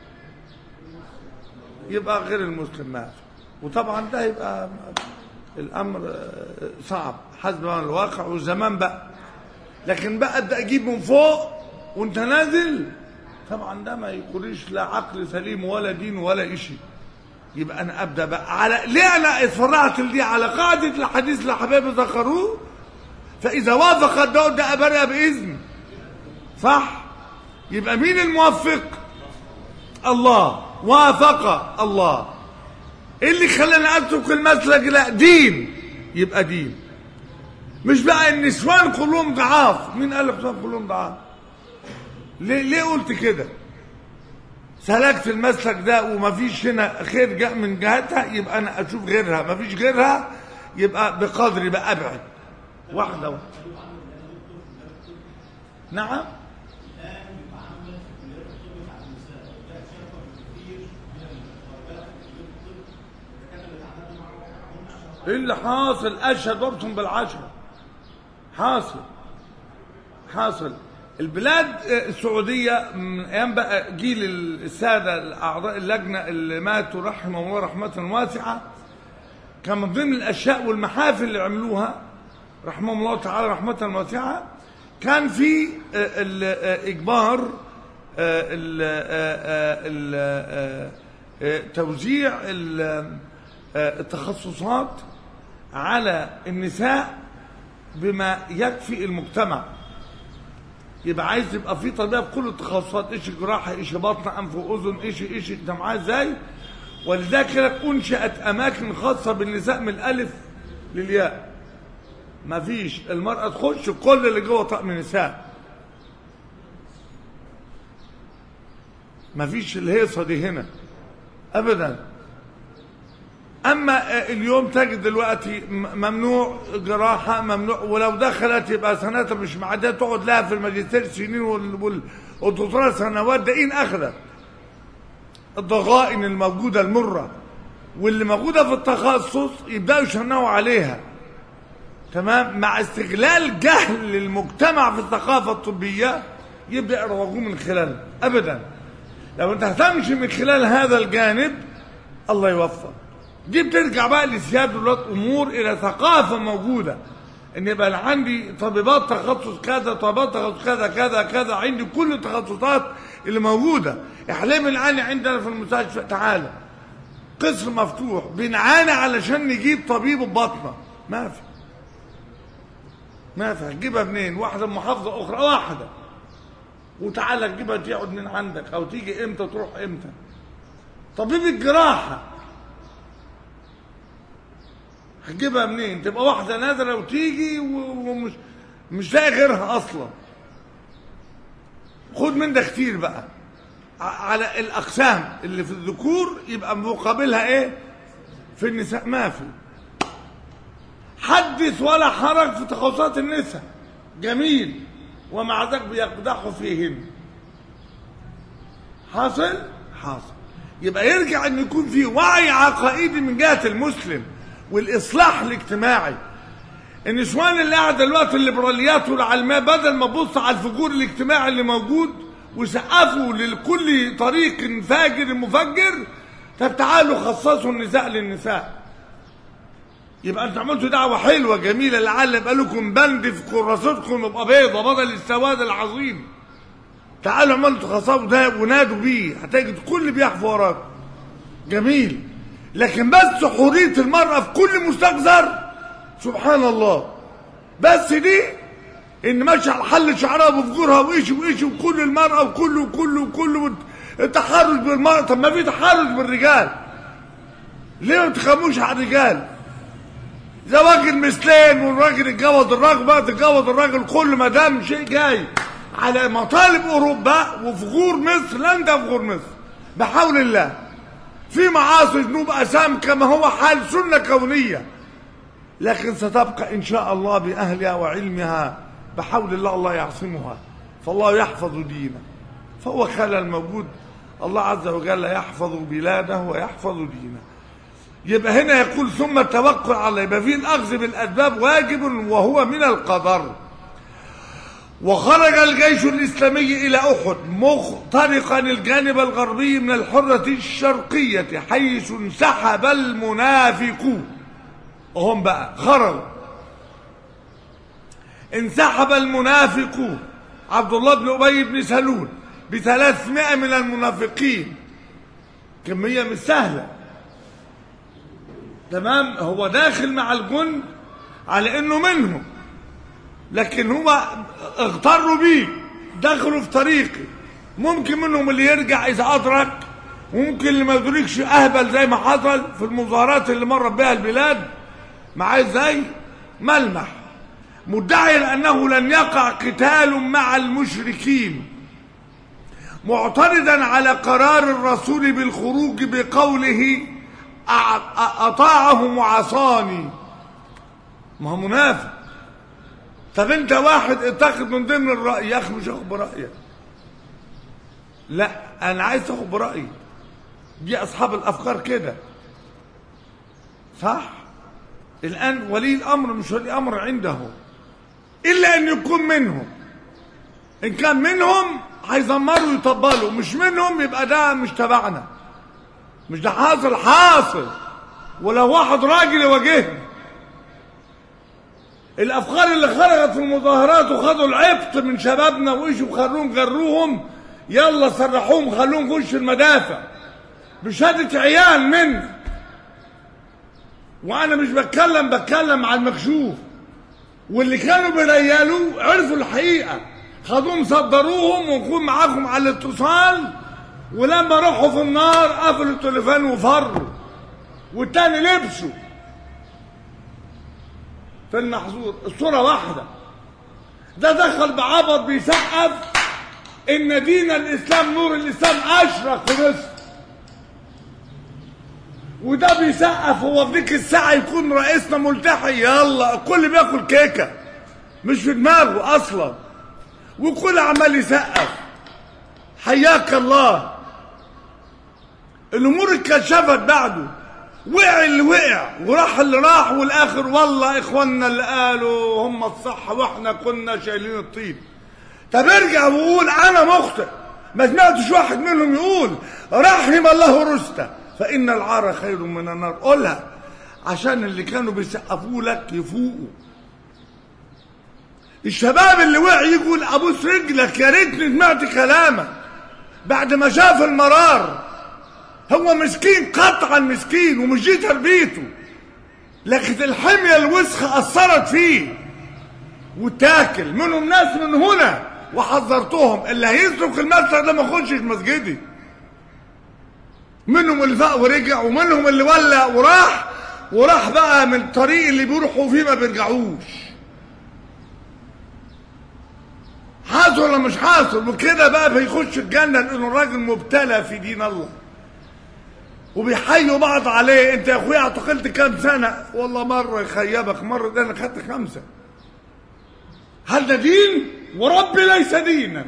يبقى غير المسلم مات وطبعا ده يبقى الأمر آه، صعب حسب ما الواقع والزمان بقى لكن بقى ده أجيب من فوق وانت نازل طبعا ده ما يقوليش لا عقل سليم ولا دين ولا إشي يبقى أنا أبدأ بقى على ليه أنا اتفرعت دي على قاعدة الحديث اللي حبايبي ذكروه فإذا وافق الدور ده أبرأ بإذن صح يبقى مين الموفق الله وافق الله ايه اللي خلاني اترك المسلك لا دين يبقى دين مش بقى النسوان كلهم ضعاف مين قال لك النسوان كلهم ضعاف ليه ليه قلت كده سلكت المسلك ده ومفيش هنا خير جاء من جهتها يبقى انا اشوف غيرها مفيش غيرها يبقى بقدري بقى ابعد واحده واحده نعم ايه اللي حاصل اشهد وابتم بالعشره حاصل حاصل البلاد آه، السعوديه من ايام بقى جيل الساده اعضاء اللجنه اللي ماتوا رحمهم الله رحمه واسعه كان من ضمن الاشياء والمحافل اللي عملوها رحمهم الله تعالى رحمه واسعه كان في آه، ال- آه، اجبار آه، ال- آه، آه، ال- آه، آه، توزيع ال- آه، التخصصات على النساء بما يكفي المجتمع يبقى عايز يبقى في طبيعه في كل التخصصات ايش جراحه ايش بطن انف واذن ايش ايش انت معاه ازاي ولذلك انشات اماكن خاصه بالنساء من الالف للياء ما فيش المراه تخش كل اللي جوه طقم نساء ما فيش الهيصه دي هنا ابدا اما آه، اليوم تجد دلوقتي م- ممنوع جراحه ممنوع ولو دخلت يبقى سنتها مش معديه تقعد لها في الماجستير سنين وال- وال- والدكتوراه سنوات ده ان اخذت الضغائن الموجوده المره واللي موجوده في التخصص يبداوا يشنعوا عليها تمام مع استغلال جهل المجتمع في الثقافه الطبيه يبدا يروجوه من خلالها ابدا لو انت هتمشي من خلال هذا الجانب الله يوفق دي بترجع بقى لسيادة ولاة امور الى ثقافه موجوده ان يبقى أنا عندي طبيبات تخصص كذا طبيبات تخصص كذا كذا كذا عندي كل التخصصات اللي موجوده احلام الان عندنا في المستشفى تعالى قسم مفتوح بنعاني علشان نجيب طبيب بطنه ما في ما في هتجيبها منين واحده من محافظه اخرى واحده وتعالى تجيبها تقعد من عندك او تيجي امتى تروح امتى طبيب الجراحه هتجيبها منين تبقى واحده نادره وتيجي و- ومش مش لاقي غيرها اصلا خد من ده كتير بقى ع- على الاقسام اللي في الذكور يبقى مقابلها ايه في النساء ما في حدث ولا حرج في تخصصات النساء جميل ومع ذلك بيقدحوا فيهن حاصل حاصل يبقى يرجع ان يكون في وعي عقائدي من جهه المسلم والاصلاح الاجتماعي النسوان اللي قاعده دلوقتي الليبراليات والعلماء بدل ما تبص على الفجور الاجتماعي اللي موجود وسقفوا لكل طريق فاجر مفجر طب تعالوا خصصوا النساء للنساء يبقى انتوا عملتوا دعوه حلوه جميله لعل يبقى لكم بند في كراستكم يبقى بيضه بدل السواد العظيم تعالوا اعملوا تخصصوا ده ونادوا بيه هتجد كل بيحفوا وراكم جميل لكن بس حريه المراه في كل مستجزر سبحان الله بس دي ان ماشي على حل شعرها بفجورها وايش وايش وكل المراه وكله وكله وكله التحرش بالمراه طب ما في تحرش بالرجال ليه ما تخموش على الرجال زواج المثلين والراجل اتجوز الرغبه تتجوز الراجل كل ما دام شيء جاي على مطالب اوروبا وفجور مصر لن تفجر مصر بحول الله في معاصي جنوب اسام كما هو حال سنه كونيه لكن ستبقى ان شاء الله باهلها وعلمها بحول الله الله يعصمها فالله يحفظ دينه فهو خلل موجود الله عز وجل يحفظ بلاده ويحفظ دينه يبقى هنا يقول ثم التوكل على يبقى فيه الاخذ بالاسباب واجب وهو من القدر وخرج الجيش الإسلامي إلى أحد مخترقا الجانب الغربي من الحرة الشرقية حيث انسحب المنافقون وهم بقى خرجوا انسحب المنافقون عبد الله بن أبي بن سلول بثلاثمائة من المنافقين كمية مش سهلة تمام هو داخل مع الجند على انه منهم لكن هو اغتروا بيه دخلوا في طريقي ممكن منهم اللي يرجع اذا ادرك وممكن اللي ما يدركش اهبل زي ما حصل في المظاهرات اللي مرت بها البلاد معاه ازاي ملمح مدعيا انه لن يقع قتال مع المشركين معترضا على قرار الرسول بالخروج بقوله أع- أ- اطاعهم وعصاني ما هو منافق طب انت واحد اتخذ من ضمن الرأي يا اخي مش هاخد برأيك لا انا عايز تاخد برأيي دي اصحاب الافكار كده صح الان ولي الامر مش ولي امر عنده الا ان يكون منهم ان كان منهم هيزمروا ويطبلوا مش منهم يبقى ده مش تبعنا مش ده حاصل حاصل ولو واحد راجل يواجهني الافكار اللي خرجت في المظاهرات وخدوا العبط من شبابنا وإيشوا خلوهم جروهم يلا سرحوهم خلوهم في وش المدافع بشهادة عيال منك وانا مش بتكلم بتكلم على المكشوف واللي كانوا بيريالوا عرفوا الحقيقة خدوهم صدروهم ونكون معاكم على الاتصال ولما راحوا في النار قفلوا التليفون وفروا والتاني لبسوا في المحظور الصورة واحدة ده دخل بعبط بيسقف ان دين الاسلام نور الاسلام اشرق في مصر وده بيسقف هو في ديك الساعة يكون رئيسنا ملتحي يلا الكل بياكل كيكة مش في دماغه اصلا وكل عمال يسقف حياك الله الامور اتكشفت بعده وقع اللي وقع وراح اللي راح والاخر والله اخواننا اللي قالوا هم الصح واحنا كنا شايلين الطين طب ارجع وقول انا مخطئ ما سمعتش واحد منهم يقول رحم الله رستة فان العار خير من النار قولها عشان اللي كانوا بيسقفوا لك يفوقوا الشباب اللي وقع يقول ابوس رجلك يا ريتني سمعت كلامك بعد ما شاف المرار هو مسكين قطعا مسكين ومش دي تربيته لكن الحمية الوسخة أثرت فيه وتاكل منهم ناس من هنا وحذرتهم اللي هيسلك المسلك ده ما يخشش مسجدي منهم اللي فاق ورجع ومنهم اللي ولع وراح وراح بقى من الطريق اللي بيروحوا فيه ما بيرجعوش حاصل ولا مش حاصل وكده بقى بيخش الجنة لأنه الراجل مبتلى في دين الله وبيحيوا بعض عليه انت يا اخويا اعتقلت كام سنة والله مرة يخيبك مرة ده انا خدت خمسة هل ده دين وربي ليس دينا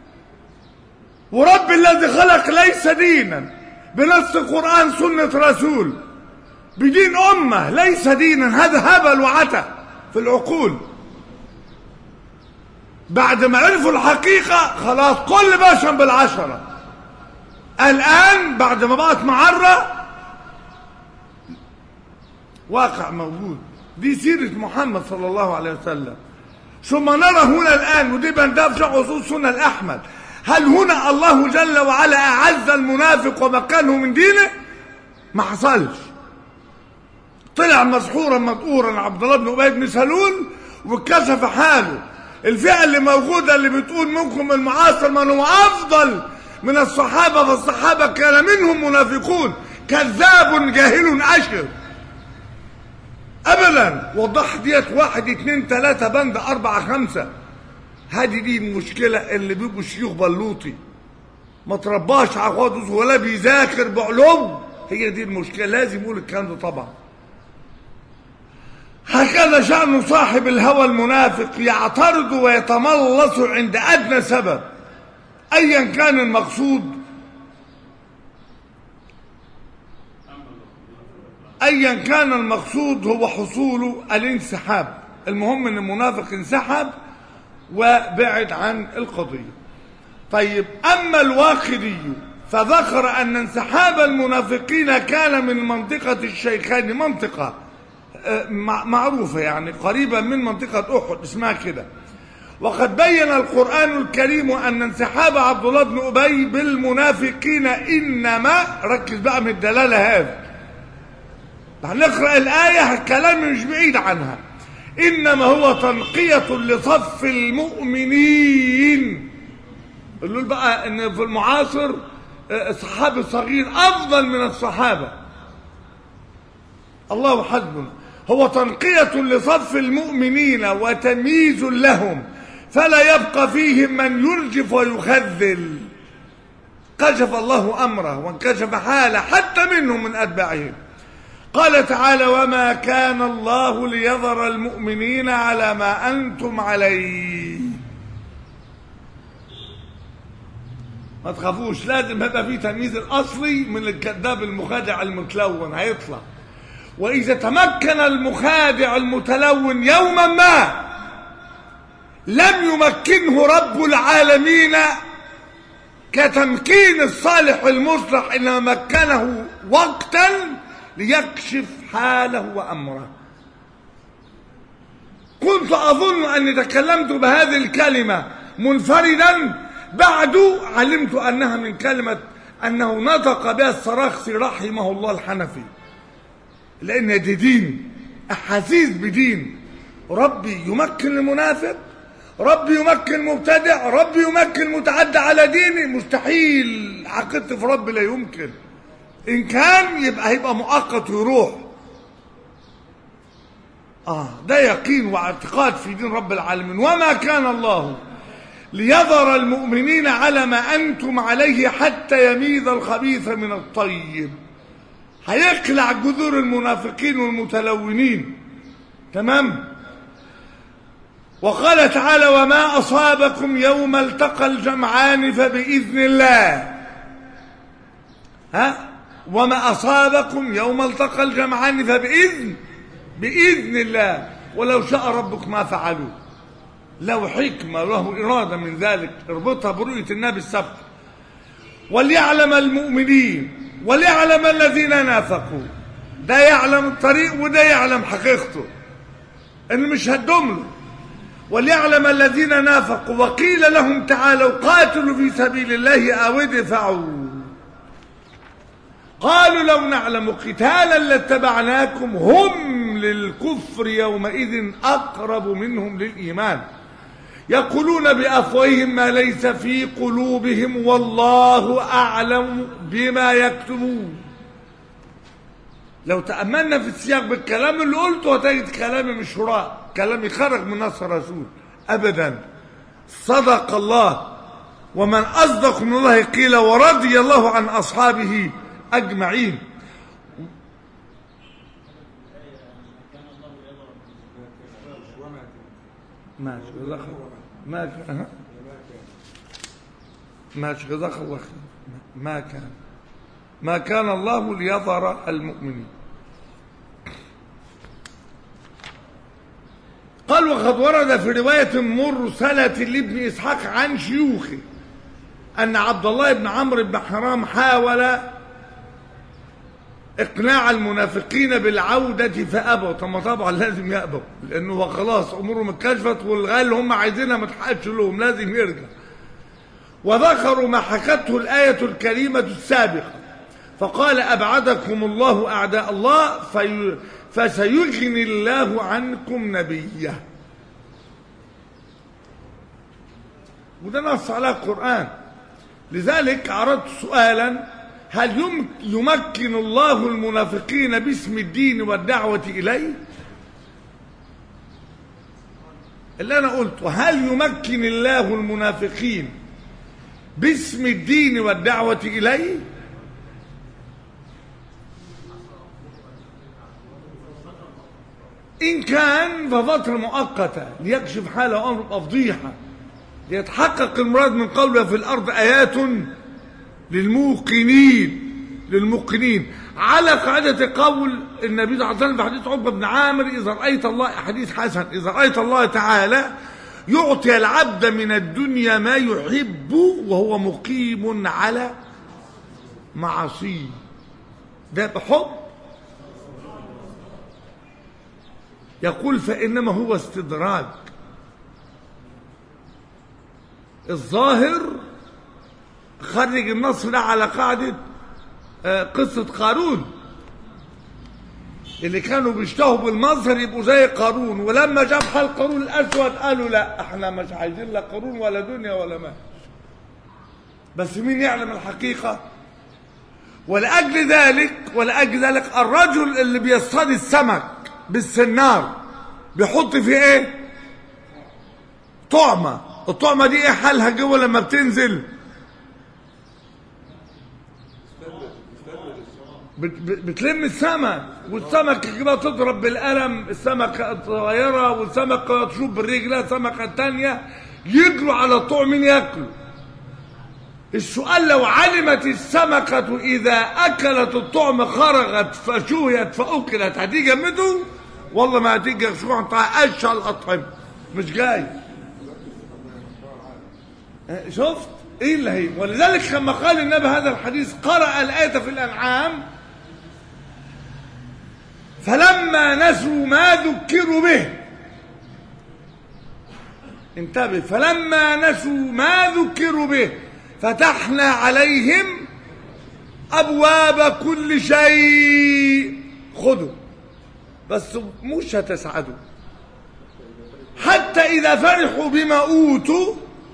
ورب الذي خلق ليس دينا بنص القرآن سنة رسول بدين أمة ليس دينا هذا هبل وعتا في العقول بعد ما عرفوا الحقيقة خلاص كل باشا بالعشرة الآن بعد ما بقت معرة واقع موجود دي سيرة محمد صلى الله عليه وسلم ثم نرى هنا الآن ودي بندفع خصوص سنة الأحمد هل هنا الله جل وعلا أعز المنافق ومكانه من دينه ما حصلش طلع مسحورا مدقورا عبد الله بن أبي بن سلول وكشف حاله الفئة اللي موجودة اللي بتقول منكم المعاصر من هو أفضل من الصحابة فالصحابة كان منهم منافقون كذاب جاهل أشر أبدا وضح ديت واحد اتنين تلاتة بند أربعة خمسة هذه دي المشكلة اللي بيبقوا شيوخ بلوطي ما ترباش عقاده ولا بيذاكر بعلوم هي دي المشكلة لازم يقول الكلام ده طبعا هكذا شأن صاحب الهوى المنافق يعترض ويتملص عند أدنى سبب أيا كان المقصود أيا كان المقصود هو حصول الانسحاب المهم أن المنافق انسحب وبعد عن القضية طيب أما الواقدي فذكر أن انسحاب المنافقين كان من منطقة الشيخين منطقة آه، مع- معروفة يعني قريبة من منطقة أحد اسمها كده وقد بين القرآن الكريم أن انسحاب عبد الله بن أبي بالمنافقين إنما ركز بقى من الدلالة هذه هنقرأ الآية الكلام مش بعيد عنها إنما هو تنقية لصف المؤمنين اللي بقى إن في المعاصر آه، الصحابي الصغير أفضل من الصحابة الله حسبنا هو تنقية لصف المؤمنين وتمييز لهم فلا يبقى فيهم من يرجف ويخذل كشف الله أمره وانكشف حاله حتى منهم من أتباعهم قال تعالى وما كان الله ليذر المؤمنين على ما أنتم عليه ما تخافوش لازم هيبقى في تمييز الأصلي من الكذاب المخادع المتلون هيطلع وإذا تمكن المخادع المتلون يوما ما لم يمكنه رب العالمين كتمكين الصالح المصلح إنما مكنه وقتا ليكشف حاله وأمره كنت أظن أني تكلمت بهذه الكلمة منفردا بعد علمت أنها من كلمة أنه نطق بها السراخسي رحمه الله الحنفي لأن دي دين أحاسيس بدين ربي يمكن المنافق ربي يمكن مبتدع ربي يمكن متعدى على ديني مستحيل عقيدتي في ربي لا يمكن إن كان يبقى هيبقى مؤقت ويروح آه ده يقين واعتقاد في دين رب العالمين وما كان الله ليذر المؤمنين على ما أنتم عليه حتى يميز الخبيث من الطيب هيقلع جذور المنافقين والمتلونين تمام وقال تعالى وما أصابكم يوم التقى الجمعان فبإذن الله ها وما أصابكم يوم التقى الجمعان فبإذن بإذن الله ولو شاء ربك ما فعلوه له حكمة له إرادة من ذلك اربطها برؤية النبي السبت وليعلم المؤمنين وليعلم الذين نافقوا ده يعلم الطريق وده يعلم حقيقته ان مش هتدوم له وليعلم الذين نافقوا وقيل لهم تعالوا قاتلوا في سبيل الله او ادفعوا قالوا لو نعلم قتالا لاتبعناكم هم للكفر يومئذ اقرب منهم للايمان يقولون بافواههم ما ليس في قلوبهم والله اعلم بما يكتمون لو تاملنا في السياق بالكلام اللي قلته هتجد كلامي مش هراء كلامي خرج من نص الرسول ابدا صدق الله ومن اصدق من الله قيل ورضي الله عن اصحابه اجمعين ماشي جزاك الله ماشي أها. ماشي جزاك الله خير ما كان ما كان الله ليظهر المؤمنين قال وقد ورد في رواية مرسلة لابن إسحاق عن شيوخه أن عبد الله بن عمرو بن حرام حاول إقناع المنافقين بالعودة فأبوا طب طبعا لازم يأبوا لأنه هو خلاص أمورهم اتكشفت والغاية اللي هم عايزينها ما تحققش لهم لازم يرجع وذكروا ما حكته الآية الكريمة السابقة فقال أبعدكم الله أعداء الله في فسيغني الله عنكم نبيه وده نص على القرآن لذلك عرضت سؤالا هل يمكن الله المنافقين باسم الدين والدعوة إليه اللي أنا قلته هل يمكن الله المنافقين باسم الدين والدعوة إليه إن كان ففترة مؤقتة ليكشف حاله أمر فضيحة ليتحقق المراد من قوله في الأرض آيات للموقنين للموقنين على قاعدة قول النبي صلى الله عليه وسلم في حديث عقبة بن عامر إذا رأيت الله حديث حسن إذا رأيت الله تعالى يعطي العبد من الدنيا ما يحب وهو مقيم على معصيه ده بحب يقول فإنما هو استدراج الظاهر خرج النص ده على قاعدة آه، قصة قارون اللي كانوا بيشتهوا بالمظهر يبقوا زي قارون ولما جاب حال قارون الأسود قالوا لا احنا مش عايزين لا قارون ولا دنيا ولا مال بس مين يعلم الحقيقة ولأجل ذلك ولأجل ذلك الرجل اللي بيصطاد السمك بالسنار بيحط فيه ايه طعمة الطعمة دي ايه حالها جوه لما بتنزل بت- بت- بتلم السمك والسمك كده تضرب بالقلم السمكة الصغيرة والسمكة تشوف بالرجلة السمكة التانية يجروا على الطعم مين ياكله السؤال لو علمت السمكة إذا أكلت الطعم خرجت فشويت فأكلت هتيجي جنبته والله ما هتيجي شو انت أشهى الأطعمة مش جاي اه، شفت ايه اللي هي ولذلك لما قال النبي هذا الحديث قرأ الآية في الأنعام فلما نسوا ما ذكروا به انتبه فلما نسوا ما ذكروا به فتحنا عليهم أبواب كل شيء خذوا بس مش هتسعدوا حتى إذا فرحوا بما أوتوا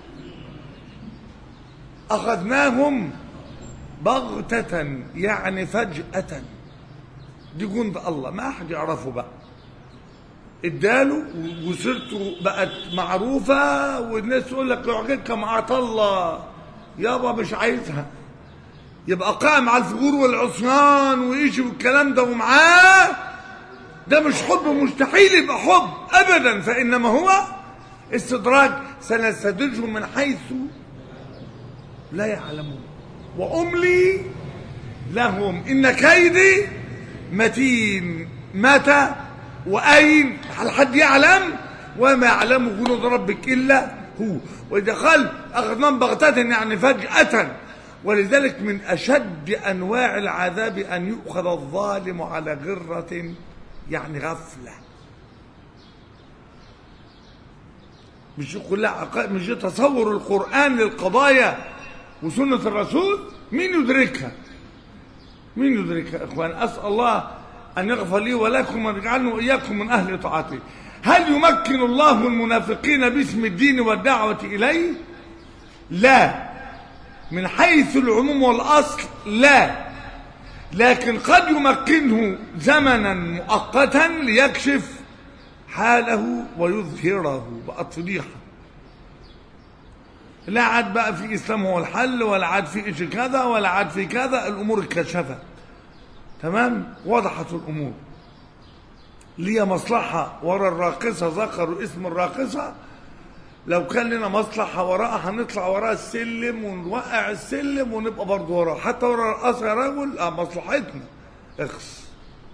أخذناهم بغتة يعني فجأة دي جند الله ما أحد يعرفه بقى اداله وسيرته بقت معروفة والناس تقول لك يعجبك ما أعطى الله يابا مش عايزها يبقى قائم على الفجور والعصيان ويجي والكلام ده ومعاه ده مش حب مستحيل يبقى حب ابدا فانما هو استدراج سنستدرجهم من حيث لا يعلمون واملي لهم ان كيدي متين متى واين هل حد يعلم وما يعلم جنود ربك الا هو واذا قال اخذناهم بغته يعني فجاه ولذلك من اشد انواع العذاب ان يؤخذ الظالم على غره يعني غفله مش كلها عقائد مش دي تصور القران للقضايا وسنه الرسول مين يدركها مين يدركها يا اخوان اسال الله ان يغفر لي ولكم وان يجعلني واياكم من اهل طاعته هل يمكن الله المنافقين باسم الدين والدعوه اليه لا من حيث العموم والاصل لا لكن قد يمكنه زمنا مؤقتا ليكشف حاله ويظهره بقت فضيحه لا عاد بقى في اسلام هو الحل ولا عاد في ايش كذا ولا عاد في كذا الامور اتكشفت تمام وضحت الامور ليا مصلحه ورا الراقصه ذكروا اسم الراقصه لو كان لنا مصلحه وراها هنطلع وراها السلم ونوقع السلم ونبقى برضه وراها حتى ورا الرقاصه يا رجل اه مصلحتنا اخس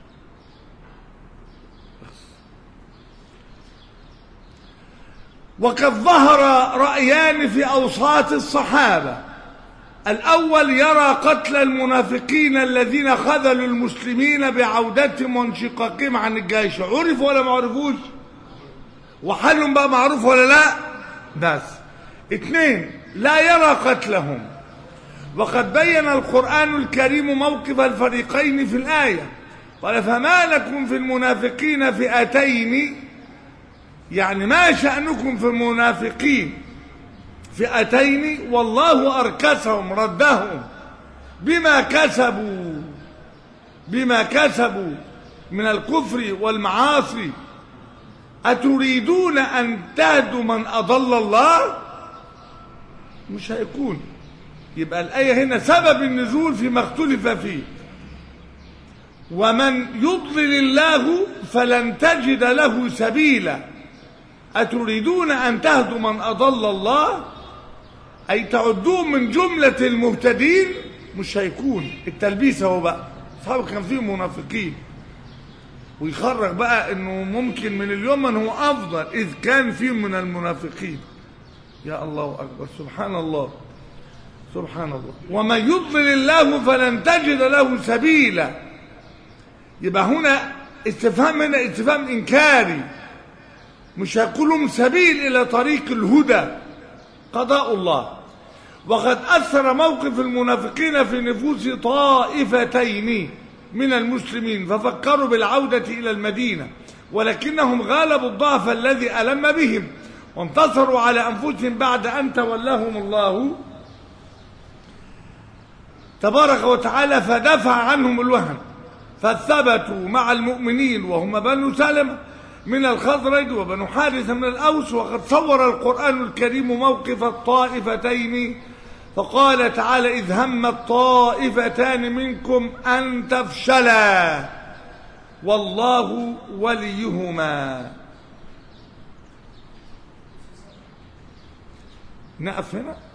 وقد ظهر رأيان في أوساط الصحابة الأول يرى قتل المنافقين الذين خذلوا المسلمين بعودتهم وانشقاقهم عن الجيش عرفوا ولا ما عرفوش وحلهم بقى معروف ولا لا بس اثنين لا يرى قتلهم وقد بين القرآن الكريم موقف الفريقين في الآية قال فما لكم في المنافقين فئتين يعني ما شأنكم في المنافقين فئتين والله أركسهم ردهم بما كسبوا بما كسبوا من الكفر والمعاصي أتريدون أن تهدوا من أضل الله مش هيكون يبقى الآية هنا سبب النزول فيما اختلف فيه ومن يضلل الله فلن تجد له سبيلا أتريدون أن تهدوا من أضل الله أي تعدوهم من جملة ويخرج بقى انه ممكن من اليوم من هو افضل اذ كان فيه من المنافقين يا الله اكبر سبحان الله سبحان الله ومن يضلل الله فلن تجد له سبيلا يبقى هنا استفهام هنا استفهام انكاري مش هيكون لهم سبيل الى طريق الهدى قضاء الله وقد اثر موقف المنافقين في نفوس طائفتين من المسلمين ففكروا بالعوده الى المدينه ولكنهم غالبوا الضعف الذي الم بهم وانتصروا على انفسهم بعد ان تولاهم الله تبارك وتعالى فدفع عنهم الوهن فثبتوا مع المؤمنين وهم بنو سلمة من الخزرج وبنو حارثة من الأوس وقد صور القرآن الكريم موقف الطائفتين فقال تعالى إذ همت طائفتان منكم أن تفشلا والله وليهما نقف هنا